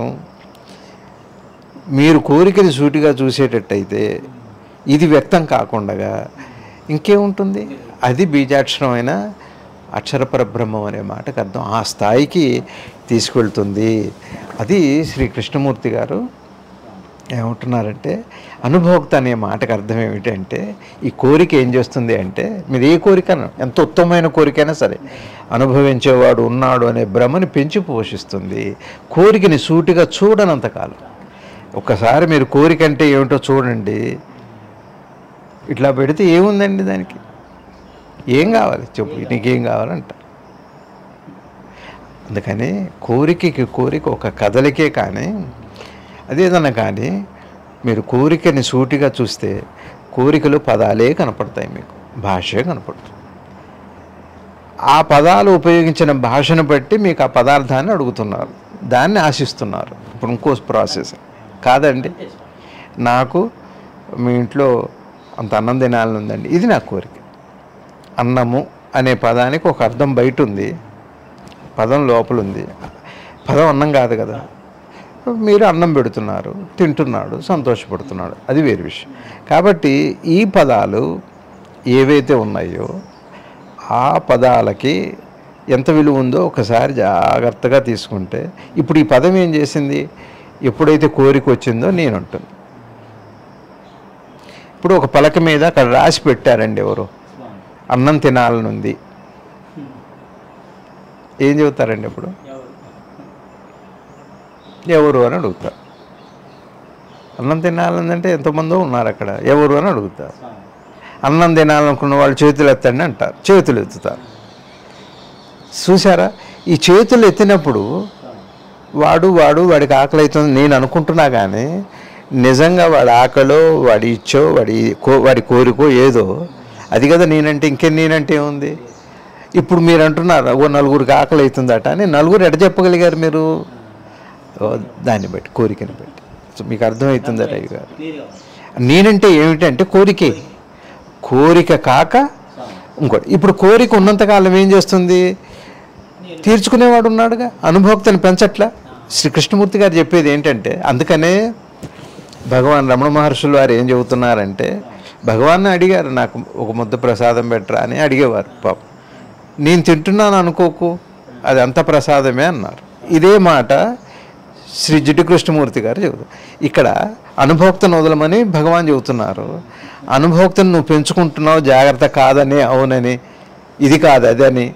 మీరు కోరికని సూటిగా చూసేటట్టయితే ఇది వ్యక్తం కాకుండా ఇంకేముంటుంది అది బీజాక్షరమైన అక్షర పరబ్రహ్మం అనే మాటకు అర్థం ఆ స్థాయికి తీసుకెళ్తుంది అది శ్రీ కృష్ణమూర్తి గారు ఏమంటున్నారంటే అనుభోక్త అనే మాటకు అర్థం ఏమిటంటే ఈ కోరిక ఏం చేస్తుంది అంటే మీరు ఏ కోరికను ఎంత ఉత్తమమైన కోరికైనా సరే అనుభవించేవాడు ఉన్నాడు అనే భ్రమని పెంచి పోషిస్తుంది కోరికని సూటిగా చూడనంతకాలం ఒక్కసారి మీరు కోరిక అంటే ఏమిటో చూడండి ఇట్లా పెడితే ఏముందండి దానికి ఏం కావాలి చెప్పు నీకేం కావాలంట అందుకని కోరికకి కోరిక ఒక కదలికే కానీ అదేదన్నా కానీ మీరు కోరికని సూటిగా చూస్తే కోరికలు పదాలే కనపడతాయి మీకు భాషే కనపడుతుంది ఆ పదాలు ఉపయోగించిన భాషను బట్టి మీకు ఆ పదార్థాన్ని అడుగుతున్నారు దాన్ని ఆశిస్తున్నారు ఇప్పుడు ఇంకో ప్రాసెస్ కాదండి నాకు మీ ఇంట్లో అంత అన్నం తినాలని ఉందండి ఇది నా కోరిక అన్నము అనే పదానికి ఒక అర్థం బయట ఉంది పదం లోపల ఉంది పదం అన్నం కాదు కదా మీరు అన్నం పెడుతున్నారు తింటున్నాడు సంతోషపడుతున్నాడు అది వేరే విషయం కాబట్టి ఈ పదాలు ఏవైతే ఉన్నాయో ఆ పదాలకి ఎంత విలువ ఉందో ఒకసారి జాగ్రత్తగా తీసుకుంటే ఇప్పుడు ఈ పదం ఏం చేసింది ఎప్పుడైతే కోరిక వచ్చిందో నేను అంటుంది ఇప్పుడు ఒక పలక మీద అక్కడ రాసి పెట్టారండి ఎవరు అన్నం తినాలని ఉంది ఏం చెబుతారండి ఇప్పుడు ఎవరు అని అడుగుతారు అన్నం తినాలంటే ఎంతమందో ఉన్నారు అక్కడ ఎవరు అని అడుగుతారు అన్నం తినాలనుకున్న వాళ్ళు చేతులు ఎత్తండి అంటారు చేతులు ఎత్తుతారు చూసారా ఈ చేతులు ఎత్తినప్పుడు వాడు వాడు వాడికి ఆకలి అవుతుంది నేను అనుకుంటున్నా కానీ నిజంగా వాడి ఆకలో వాడి ఇచ్చో వాడి కో వాడి కోరికో ఏదో అది కదా నేనంటే ఇంకేం నేనంటే ఏముంది ఇప్పుడు మీరు అంటున్నారు ఓ నలుగురికి ఆకలి అవుతుందట అని నలుగురు ఎట చెప్పగలిగారు మీరు ఓ, దాన్ని బట్టి కోరికని బట్టి సో మీకు అర్థమవుతుందా రవి గారు నేనంటే ఏమిటంటే కోరికే కోరిక కాక ఇంకోటి ఇప్పుడు కోరిక ఉన్నంతకాలం ఏం చేస్తుంది తీర్చుకునేవాడు ఉన్నాడుగా అనుభోక్తని పెంచట్లా శ్రీ కృష్ణమూర్తి గారు చెప్పేది ఏంటంటే అందుకనే భగవాన్ రమణ మహర్షులు వారు ఏం చెబుతున్నారంటే భగవాన్ని అడిగారు నాకు ఒక ముద్ద ప్రసాదం పెట్టరా అని అడిగేవారు పాపం నేను తింటున్నాను అనుకోకు అది అంత ప్రసాదమే అన్నారు ఇదే మాట శ్రీ జిడ్డు కృష్ణమూర్తి గారు చెబుతారు ఇక్కడ అనుభోక్తను వదలమని భగవాన్ చెబుతున్నారు అనుభోక్తను నువ్వు పెంచుకుంటున్నావు జాగ్రత్త కాదని అవునని ఇది కాదు అదని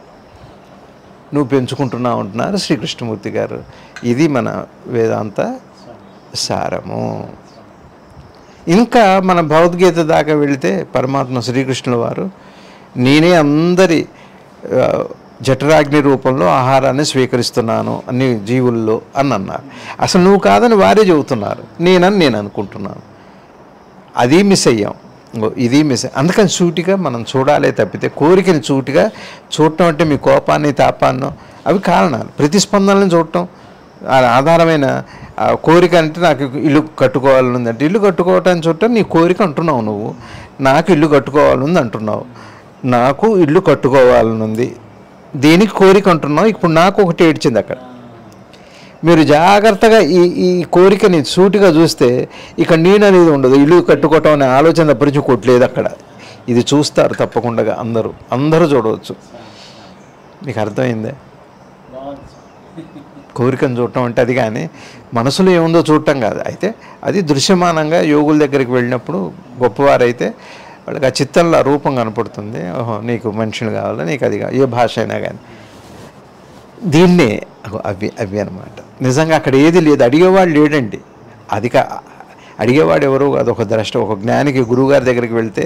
నువ్వు పెంచుకుంటున్నావు అంటున్నారు శ్రీకృష్ణమూర్తి గారు ఇది మన వేదాంత సారము ఇంకా మన భగవద్గీత దాకా వెళితే పరమాత్మ శ్రీకృష్ణుల వారు నేనే అందరి ఆ, జఠరాగ్ని రూపంలో ఆహారాన్ని స్వీకరిస్తున్నాను అన్ని జీవుల్లో అని అన్నారు అసలు నువ్వు కాదని వారే చెబుతున్నారు నేనని నేను అనుకుంటున్నాను అది మిస్ అయ్యాం ఇంగో ఇది మిస్ అందుకని సూటిగా మనం చూడాలే తప్పితే కోరికని సూటిగా చూడటం అంటే మీ కోపాన్ని తాపాన్నో అవి కారణాలు ప్రతిస్పందనలను చూడటం ఆ ఆధారమైన ఆ కోరిక అంటే నాకు ఇల్లు కట్టుకోవాలని ఉందంటే ఇల్లు కట్టుకోవటాన్ని చూడటం నీ కోరిక అంటున్నావు నువ్వు నాకు ఇల్లు కట్టుకోవాలని ఉంది అంటున్నావు నాకు ఇల్లు కట్టుకోవాలని ఉంది దేనికి కోరిక అంటున్నావు ఇప్పుడు నాకు ఒకటి ఏడ్చింది అక్కడ మీరు జాగ్రత్తగా ఈ ఈ కోరికని సూటిగా చూస్తే ఇక నేను అనేది ఉండదు ఇల్లు కట్టుకోవటం అనే ఆలోచన తప్పరించి కొట్టలేదు అక్కడ ఇది చూస్తారు తప్పకుండా అందరూ అందరూ చూడవచ్చు మీకు అర్థమైందే బాగుంది స్వామి. కోరికను చూడటం అంటే అది కానీ మనసులో ఏముందో చూడటం కాదు అయితే అది దృశ్యమానంగా యోగుల దగ్గరికి వెళ్ళినప్పుడు గొప్పవారైతే వాళ్ళకి ఆ చిత్తంలో ఆ రూపం కనపడుతుంది ఓహో నీకు మనుషులు కావాలా నీకు అది కావాలి ఏ భాష అయినా కానీ దీన్నే అగో అవి అవి అనమాట నిజంగా అక్కడ ఏది లేదు అడిగేవాడు లేడండి అది కా అడిగేవాడు ఎవరు అది ఒక ద్రష్ట ఒక జ్ఞానికి గురువుగారి దగ్గరికి వెళ్తే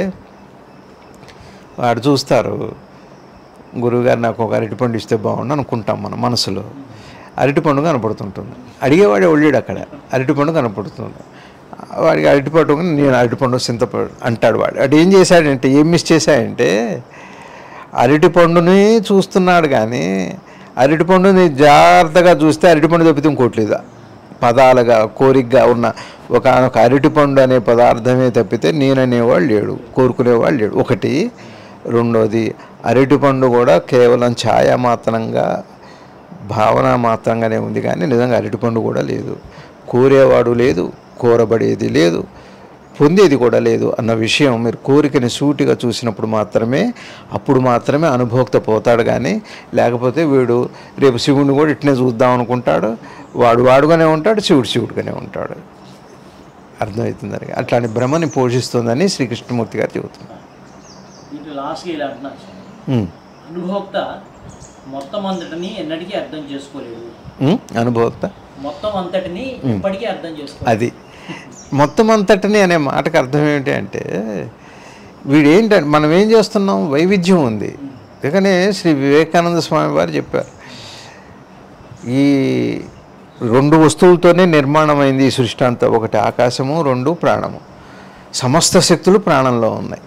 వాడు చూస్తారు గురువుగారు నాకు ఒక అరటిపండు ఇస్తే బాగుండు అనుకుంటాం మనం మనసులో అరటిపండు కనపడుతుంటుంది అడిగేవాడు ఒళ్ళాడు అక్కడ అరటిపండు కనపడుతుంది వాడికి అరటిపండు నేను అరటిపండు చింతపండు అంటాడు వాడు వాడు ఏం చేశాడంటే ఏం మిస్ చేశాడంటే అరటిపండుని చూస్తున్నాడు కానీ అరటిపండుని జాగ్రత్తగా చూస్తే అరటిపండు తప్పితే ఇంకోట్లేదు పదాలుగా కోరికగా ఉన్న ఒక ఒక అరటిపండు అనే పదార్థమే తప్పితే నేననేవాడు లేడు కోరుకునేవాడు లేడు ఒకటి రెండోది అరటిపండు కూడా కేవలం ఛాయ మాత్రంగా భావన మాత్రంగానే ఉంది కానీ నిజంగా అరటిపండు కూడా లేదు కోరేవాడు లేదు కోరబడేది లేదు పొందేది కూడా లేదు అన్న విషయం మీరు కోరికని సూటిగా చూసినప్పుడు మాత్రమే అప్పుడు మాత్రమే అనుభోక్త పోతాడు కానీ లేకపోతే వీడు రేపు శివుని కూడా ఇట్నే చూద్దాం అనుకుంటాడు వాడు వాడుగానే ఉంటాడు శివుడు శివుడుగానే ఉంటాడు అర్థమవుతుందని అట్లాంటి భ్రమని పోషిస్తుందని శ్రీకృష్ణమూర్తి గారు చెబుతున్నారు ఇటు లాస్ట్కి ఇలా అంటున్నారు స్వామి. ఉమ్. అనుభోక్త మొత్తం అంతటిని ఎన్నటికీ అర్థం చేసుకోలేడు ఉమ్, అనుభవత మొత్తం అంతటిని ఇప్పటికీ అర్థం చేసుకోలేదు అది మొత్తం అంతటిని అనే మాటకు అర్థం ఏమిటి అంటే వీడేంటంటే మనం ఏం చేస్తున్నాం వైవిధ్యం ఉంది అందుకనే శ్రీ వివేకానంద స్వామి వారు చెప్పారు ఈ రెండు వస్తువులతోనే నిర్మాణమైంది ఈ సృష్టి అంతా ఒకటి ఆకాశము రెండు ప్రాణము సమస్త శక్తులు ప్రాణంలో ఉన్నాయి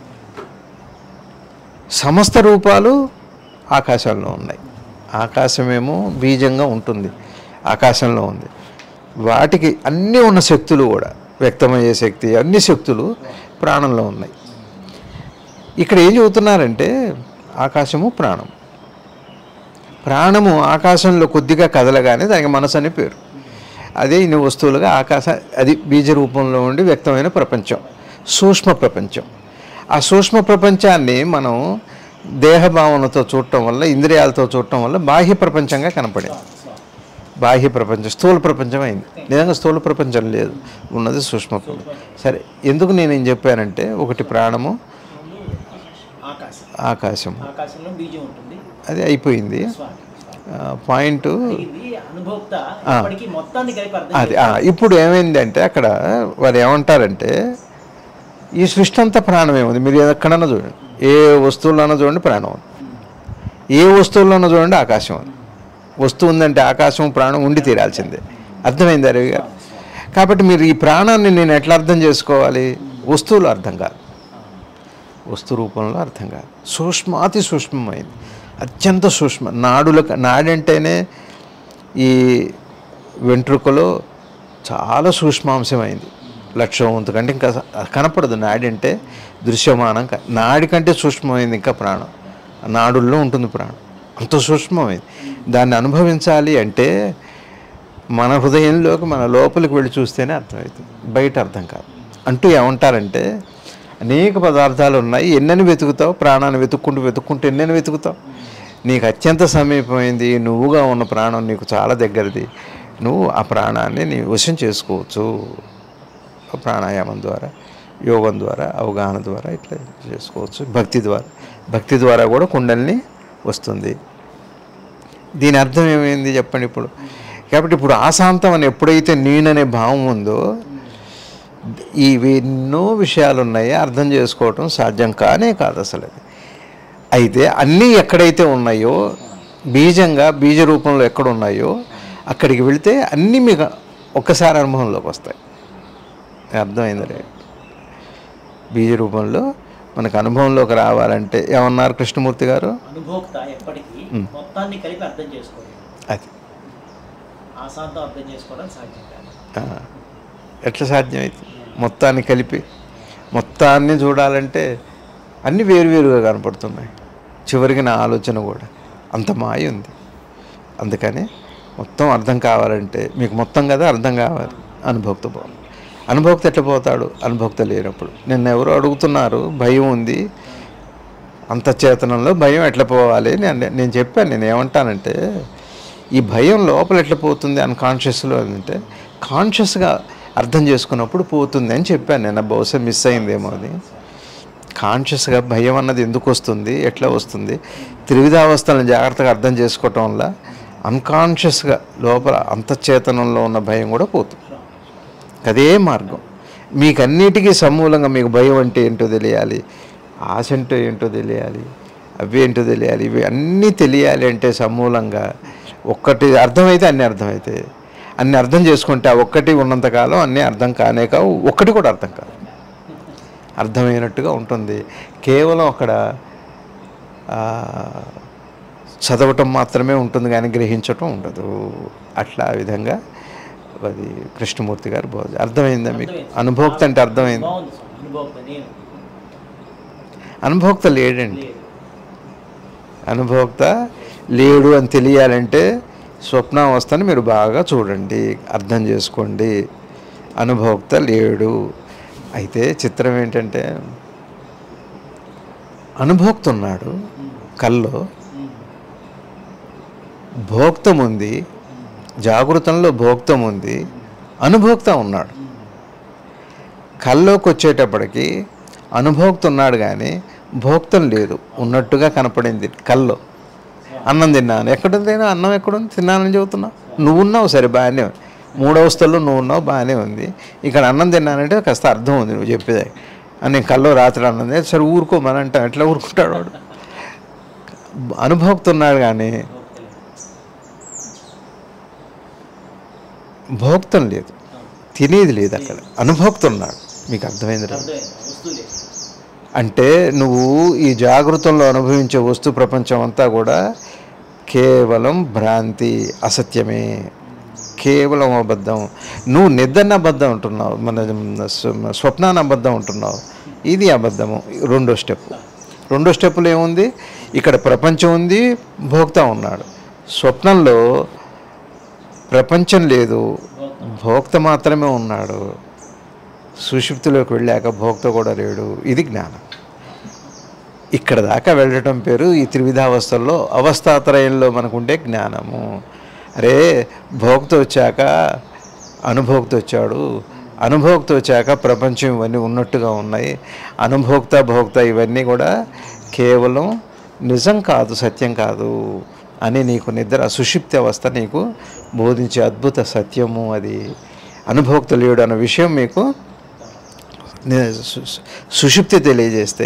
సమస్త రూపాలు ఆకాశంలో ఉన్నాయి ఆకాశమేమో బీజంగా ఉంటుంది ఆకాశంలో ఉంది వాటికి అన్నీ ఉన్న శక్తులు కూడా వ్యక్తమయ్యే శక్తి అన్ని శక్తులు ప్రాణంలో ఉన్నాయి ఇక్కడ ఏం చెబుతున్నారంటే ఆకాశము ప్రాణం ప్రాణము ఆకాశంలో కొద్దిగా కదలగానే దానికి మనసు అని పేరు అదే ఇన్ని వస్తువులుగా ఆకాశ అది బీజ రూపంలో ఉండి వ్యక్తమైన ప్రపంచం సూక్ష్మ ప్రపంచం ఆ సూక్ష్మ ప్రపంచాన్ని మనం దేహభావనతో చూడటం వల్ల ఇంద్రియాలతో చూడటం వల్ల బాహ్య ప్రపంచంగా కనపడింది బాహ్య ప్రపంచం స్థూల ప్రపంచం అయింది నిజంగా స్థూల ప్రపంచం లేదు ఉన్నది సూక్ష్మ ప్రపంచం సరే ఎందుకు నేను ఏం చెప్పానంటే ఒకటి ప్రాణము ఆకాశం ఆకాశము ఆకాశంలో బీజం ఉంటుంది అది అయిపోయింది స్వామి ఆ, పాయింట్ ఇది అనుభోక్త ఇప్పటికీ మొత్తాన్ని కలిపి అర్థం అది ఆ, ఇప్పుడు ఏమైందంటే అక్కడ వారు ఏమంటారంటే ఈ సృష్టి అంతా ప్రాణమే ఉంది మీరు ఎక్కడన్నా చూడండి ఏ వస్తువులోనో చూడండి ప్రాణం ఉంది ఏ వస్తువుల్లోనో చూడండి ఆకాశం ఉంది వస్తువు ఉందంటే ఆకాశం ప్రాణం ఉండి తీరాల్సిందే అర్థమైంది రవి గారు కాబట్టి మీరు ఈ ప్రాణాన్ని నేను ఎట్లా అర్థం చేసుకోవాలి వస్తువులు అర్థం కాదు వస్తు రూపంలో అర్థం కాదు సూక్ష్మాతి సూక్ష్మమైంది అత్యంత సూక్ష్మ నాడుల నాడంటేనే ఈ వెంట్రుకలో చాలా సూక్ష్మాంశమైంది లక్షం వంతు కంటే ఇంకా కనపడదు నాడి అంటే దృశ్యమానం కా- నాడి కంటే సూక్ష్మమైంది ఇంకా ప్రాణం నాడుల్లో ఉంటుంది ప్రాణం అంత సూక్ష్మమైంది దాన్ని అనుభవించాలి అంటే మన హృదయంలోకి మన లోపలికి వెళ్ళి చూస్తేనే అర్థమవుతుంది బయట అర్థం కాదు అంటూ ఏమంటారంటే అనేక పదార్థాలు ఉన్నాయి ఎన్నని వెతుకుతావు ప్రాణాన్ని వెతుక్కుంటూ వెతుక్కుంటూ ఎన్నని వెతుకుతావు నీకు అత్యంత సమీపమైంది నువ్వుగా ఉన్న ప్రాణం నీకు చాలా దగ్గరది నువ్వు ఆ ప్రాణాన్ని నీ వశం చేసుకోవచ్చు ప్రాణాయామం ద్వారా యోగం ద్వారా అవగాహన ద్వారా ఇట్లా చేసుకోవచ్చు భక్తి ద్వారా భక్తి ద్వారా కూడా కుండల్ని వస్తుంది దీని అర్థం ఏమైంది చెప్పండి ఇప్పుడు కాబట్టి ఇప్పుడు ఆశాంతం అని ఎప్పుడైతే నేననే భావం ఉందో ఇవి ఎన్నో విషయాలు ఉన్నాయి అర్థం చేసుకోవటం సాధ్యం కానే కాదు అసలు అది అయితే అన్నీ ఎక్కడైతే ఉన్నాయో బీజంగా బీజ రూపంలో ఎక్కడ ఉన్నాయో అక్కడికి వెళితే అన్నీ మీకు ఒక్కసారి అనుభవంలోకి వస్తాయి అర్థమైంది రే బీజ రూపంలో మనకు అనుభవంలోకి రావాలంటే ఏమన్నారు కృష్ణమూర్తి గారు అనుభోక్త ఎప్పటికీ మొత్తాన్ని కలిపి అర్థం చేసుకోలేదు అది ఆశాంతం అర్థం చేసుకోవడం సాధ్యం కాదు ఆ, ఎట్లా సాధ్యమైంది మొత్తాన్ని కలిపి మొత్తాన్ని చూడాలంటే అన్నీ వేరువేరుగా కనపడుతున్నాయి చివరికి నా ఆలోచన కూడా అంత మాయ ఉంది అందుకని మొత్తం అర్థం కావాలంటే మీకు మొత్తం కదా అర్థం కావాలి అనుభక్త పోవాలి అనుభక్త ఎట్లా పోతాడు అనుభక్త లేనప్పుడు నిన్న ఎవరు అడుగుతున్నారు భయం ఉంది అంతఃచేతనంలో భయం ఎట్లా పోవాలి నేను నేను చెప్పాను నేను ఏమంటానంటే ఈ భయం లోపల ఎట్లా పోతుంది అన్కాన్షియస్లో అంటే కాన్షియస్గా అర్థం చేసుకున్నప్పుడు పోతుంది అని చెప్పాను నేను బహుశా మిస్ అయిందేమో అది కాన్షియస్గా భయం అన్నది ఎందుకు వస్తుంది ఎట్లా వస్తుంది త్రివిధావస్థలను జాగ్రత్తగా అర్థం చేసుకోవటం వల్ల అన్కాన్షియస్గా లోపల అంతఃచేతనంలో ఉన్న భయం కూడా పోతుంది అదే మార్గం మీకు అన్నిటికీ సమూలంగా మీకు భయం అంటే ఏంటో తెలియాలి ఆశ అంటే ఏంటో తెలియాలి అవి ఏంటో తెలియాలి ఇవి అన్నీ తెలియాలి అంటే సమూలంగా ఒక్కటి అర్థమైతే అన్నీ అర్థమైతే అన్ని అర్థం చేసుకుంటే ఆ ఒక్కటి ఉన్నంతకాలం అన్నీ అర్థం కానే కావు ఒక్కటి కూడా అర్థం కాదు అర్థమైనట్టుగా ఉంటుంది కేవలం అక్కడ ఆ, చదవటం మాత్రమే ఉంటుంది కానీ గ్రహించటం ఉండదు అట్లా ఆ విధంగా అది కృష్ణమూర్తి గారు బోధ అర్థమైందా మీకు అనుభోక్త అంటే అర్థమైంది బాగుంది స్వామి అనుభోక్త నేను అనుభోక్త లేడండి లేదు అనుభోక్త లేడు అని తెలియాలంటే స్వప్నావస్థని మీరు బాగా చూడండి అర్థం చేసుకోండి అనుభోక్త లేడు అయితే చిత్రం ఏంటంటే అనుభోక్త ఉన్నాడు కల్లో భోక్తం ఉంది జాగృతంలో భోక్తం ఉంది అనుభోక్త ఉన్నాడు కల్లోకి వచ్చేటప్పటికి అనుభోక్త ఉన్నాడు కానీ భోక్తం లేదు ఉన్నట్టుగా కనపడింది కల్లో అన్నం తిన్నాను ఎక్కడ తిన్నా అన్నం ఎక్కడుంది తిన్నానని చెబుతున్నా నువ్వు ఉన్నావు సరే బాగానే ఉంది మూడవస్థల్లో నువ్వు ఉన్నావు బాగానే ఉంది ఇక్కడ అన్నం తిన్నానంటే కాస్త అర్థం ఉంది నువ్వు చెప్పేది అని నేను కల్లో రాత్రి అన్నం తిన్నా, సరే ఊరుకోమని అంటాం ఎట్లా ఊరుకుంటాడు వాడు అనుభోక్త ఉన్నాడు కానీ భోక్తం లేదు తినేది లేదు అక్కడ అనుభోక్త ఉన్నాడు మీకు అర్థమైంది రా? అర్థమైంది వస్తువు లేదు అంటే నువ్వు ఈ జాగృతంలో అనుభవించే వస్తు ప్రపంచం అంతా కూడా కేవలం భ్రాంతి అసత్యమే కేవలం అబద్ధం నువ్వు నిద్రన అబద్ధం ఉంటున్నావు మన స్వ- స్వప్నాన్ని అబద్ధం ఉంటున్నావు ఇది అబద్ధము రెండో స్టెప్ రెండో స్టెప్పులో ఏముంది ఇక్కడ ప్రపంచం ఉంది భోక్త ఉన్నాడు స్వప్నంలో ప్రపంచం లేదు భోక్త మాత్రమే ఉన్నాడు సుషుప్తిలోకి వెళ్ళాక భోక్త కూడా లేడు ఇది జ్ఞానం ఇక్కడ దాకా వెళ్ళటం పేరు ఈ త్రివిధావస్థల్లో అవస్థాత్రయంలో మనకుండే జ్ఞానము అరే భోక్త వచ్చాక అనుభోక్త వచ్చాడు అనుభోక్త వచ్చాక ప్రపంచం ఇవన్నీ ఉన్నట్టుగా ఉన్నాయి అనుభోక్త భోక్త ఇవన్నీ కూడా కేవలం నిజం కాదు సత్యం కాదు అని నీకు నిద్ర సుషిప్తి అవస్థ నీకు బోధించే అద్భుత సత్యము అది అనుభోక్త లేడు అన్న విషయం మీకు ని- సు- సు- సుషుప్తి తెలియజేస్తే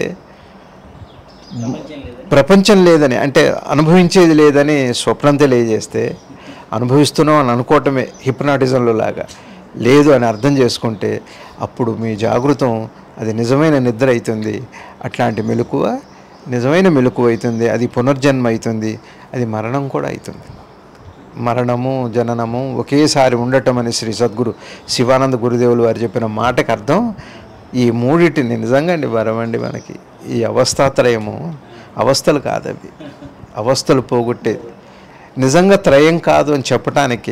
ప్రపంచం లేదు ప్రపంచం లేదని అంటే అనుభవించేది లేదని స్వప్నం తెలియజేస్తే అనుభవిస్తున్నాం అని అనుకోవటమే హిప్నాటిజంలో లాగా లేదు అని అర్థం చేసుకుంటే అప్పుడు మీ జాగృతం అది నిజమైన నిద్ర అవుతుంది అట్లాంటి మెలకువ నిజమైన మెలకువ అవుతుంది అది పునర్జన్మ అవుతుంది అది మరణం కూడా అవుతుంది మరణము జననము ఒకేసారి ఉండటం అని శ్రీ సద్గురు శివానంద గురుదేవులు వారు చెప్పిన మాటకు అర్థం ఈ మూడిటిని నిజంగా అండి వరమండి మనకి ఈ అవస్థాత్రయము అవస్థలు కాదవి అవస్థలు పోగొట్టేది నిజంగా త్రయం కాదు అని చెప్పటానికి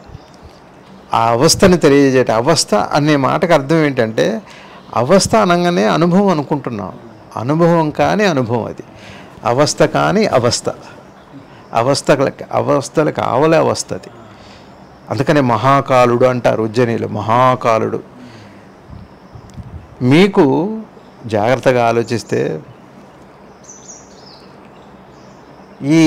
ఆ అవస్థని తెలియజేయట అవస్థ అనే మాటకు అర్థం ఏంటంటే అవస్థ అనగానే అనుభవం అనుకుంటున్నాం అనుభవం కాని అనుభవం అది అవస్థ కాని అవస్థ అవస్థలకు అవస్థలకు ఆవలే అవస్థ అది అందుకనే మహాకాలుడు అంటారు ఉజ్జయినిలో మహాకాలుడు మీకు జాగ్రత్తగా ఆలోచిస్తే ఈ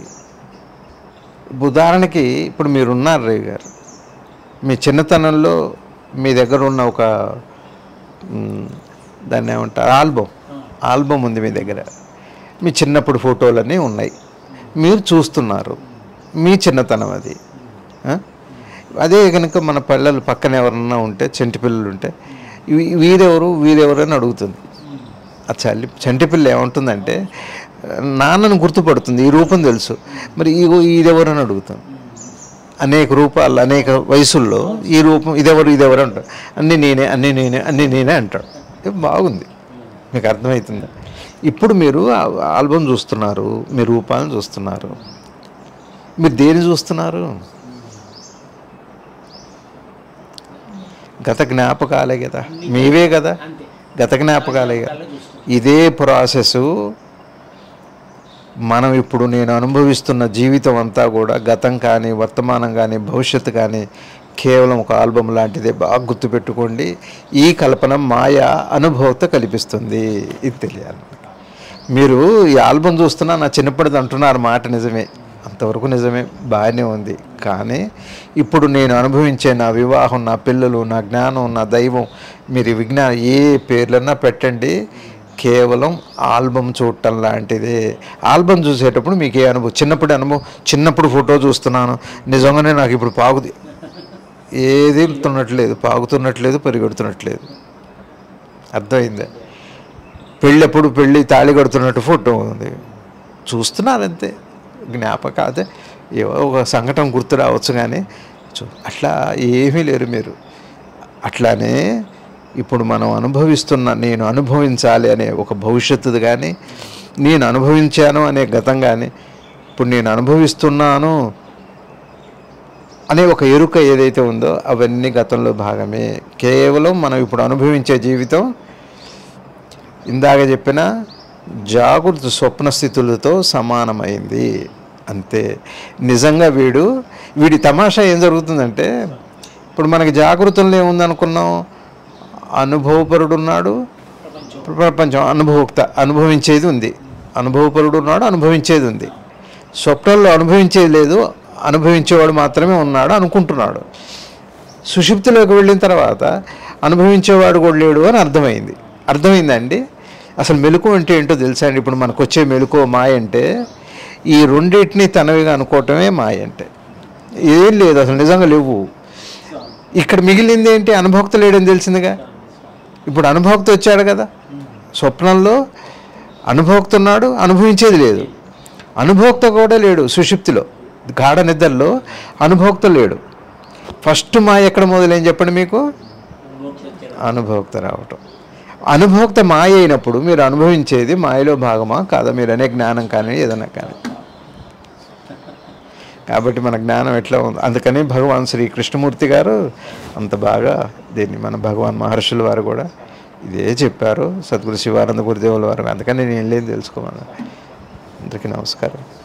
ఉదాహరణకి ఇప్పుడు మీరు ఉన్నారు రేవి గారు మీ చిన్నతనంలో మీ దగ్గర ఉన్న ఒక మ్, దాన్ని ఏమంటారు ఆల్బమ్ ఆల్బమ్ ఉంది మీ దగ్గర మీ చిన్నప్పుడు ఫోటోలన్నీ ఉన్నాయి మీరు చూస్తున్నారు మీ చిన్నతనం అది ఆ? అదే కనుక మన పిల్లలు పక్కన ఎవరన్నా ఉంటే చంటి పిల్లలు ఉంటే వీ- వీరెవరు వీరెవరు అని అడుగుతుంది ఆ చల్లి చంటి పిల్ల ఏమంటుందంటే నాన్నను గుర్తుపడుతుంది ఈ రూపం తెలుసు మరి ఈ ఇదెవరు అని అడుగుతాం అనేక రూపాలు అనేక వయసుల్లో ఈ రూపం ఇదెవరు ఇదెవరు అంటాడు అన్నీ నేనే అన్నీ నేనే అన్నీ నేనే అంటాడు ఇది బాగుంది మీకు అర్థమవుతుంది ఇప్పుడు మీరు ఆ ఆల్బమ్ చూస్తున్నారు మీ రూపాలను చూస్తున్నారు మీరు దేని చూస్తున్నారు గత జ్ఞాపకాలే కదా మీవే కదా అంతే గత జ్ఞాపకాలే కదా కళ్ళు చూస్తూ ఇదే ప్రాసెస్ మనం ఇప్పుడు నేను అనుభవిస్తున్న జీవితం అంతా కూడా గతం కానీ వర్తమానం కానీ భవిష్యత్తు కానీ కేవలం ఒక ఆల్బమ్ లాంటిదే బాగా గుర్తుపెట్టుకోండి ఈ కల్పన మాయ అనుభవత కల్పిస్తుంది ఇది తెలియాలి మీరు ఈ ఆల్బమ్ చూస్తున్నా నా చిన్నప్పటిది అంటున్నారు మాట నిజమే అంతవరకు నిజమే బాగానే ఉంది కానీ ఇప్పుడు నేను అనుభవించే నా వివాహం నా పిల్లలు నా జ్ఞానం నా దైవం మీరు విజ్ఞానం ఏ పేర్లన్నా పెట్టండి కేవలం ఆల్బమ్ చూడటం లాంటిదే ఆల్బమ్ చూసేటప్పుడు మీకు ఏ అనుభవం చిన్నప్పుడు అనుభవం చిన్నప్పుడు ఫోటో చూస్తున్నాను నిజంగానే నాకు ఇప్పుడు పాగుది ఏది తున్నట్లేదు పాగుతున్నట్లేదు పరిగెడుతున్నట్లేదు అర్థమైందా పెళ్ళప్పుడు పెళ్ళి తాళి కడుతున్నట్టు ఫోటో ఉంది చూస్తున్నారు అంతే జ్ఞాపక అదే ఏవో ఒక సంఘటన గుర్తు రావచ్చు కానీ చూ అట్లా ఏమీ లేరు మీరు అట్లానే ఇప్పుడు మనం అనుభవిస్తున్న నేను అనుభవించాలి అనే ఒక భవిష్యత్తుది కానీ నేను అనుభవించాను అనే గతం కానీ ఇప్పుడు నేను అనుభవిస్తున్నాను అనే ఒక ఎరుక ఏదైతే ఉందో అవన్నీ గతంలో భాగమే కేవలం మనం ఇప్పుడు అనుభవించే జీవితం ఇందాక చెప్పిన జాగృత స్వప్న స్థితులతో సమానమైంది అంతే నిజంగా వీడు వీడి తమాషా ఏం జరుగుతుందంటే ఇప్పుడు మనకి జాగృతంలో ఏముందనుకున్నాం అనుభవపరుడు ఉన్నాడు ప్రపంచం అనుభవోక్త అనుభవించేది ఉంది అనుభవపరుడు ఉన్నాడు అనుభవించేది ఉంది స్వప్నంలో అనుభవించేది లేదు అనుభవించేవాడు మాత్రమే ఉన్నాడు అనుకుంటున్నాడు సుషుప్తిలోకి వెళ్ళిన తర్వాత అనుభవించేవాడు కూడా లేడు అని అర్థమైంది అర్థమైందండి అసలు మెలకు అంటే ఏంటో తెలుసా అండి ఇప్పుడు మనకు వచ్చే మెలకు మాయ అంటే ఈ రెండింటిని తనవిగా అనుకోవటమే మాయ అంటే ఏం లేదు అసలు నిజంగా లేవు ఇక్కడ మిగిలింది ఏంటి అనుభోక్త లేడని తెలిసిందిగా ఇప్పుడు అనుభోక్త వచ్చాడు కదా స్వప్నంలో అనుభోక్త ఉన్నాడు అనుభవించేది లేదు అనుభోక్త కూడా లేడు సుషుప్తిలో గాఢ నిద్రలో అనుభోక్త లేడు ఫస్ట్ మాయ ఎక్కడ మొదలైంది చెప్పండి మీకు అనుభోక్త రావటం అనుభోక్త మాయ అయినప్పుడు మీరు అనుభవించేది మాయలో భాగమా కాదా మీరు అనే జ్ఞానం కానీ ఏదైనా కానీ కాబట్టి మన జ్ఞానం ఎట్లా ఉంది అందుకని భగవాన్ శ్రీ కృష్ణమూర్తి గారు అంత బాగా దీన్ని మన భగవాన్ మహర్షుల వారు కూడా ఇదే చెప్పారు సద్గురు శివానంద గురుదేవుల వారు అందుకని నేను ఏం లేదు తెలుసుకోమన్నారు అందరికీ నమస్కారం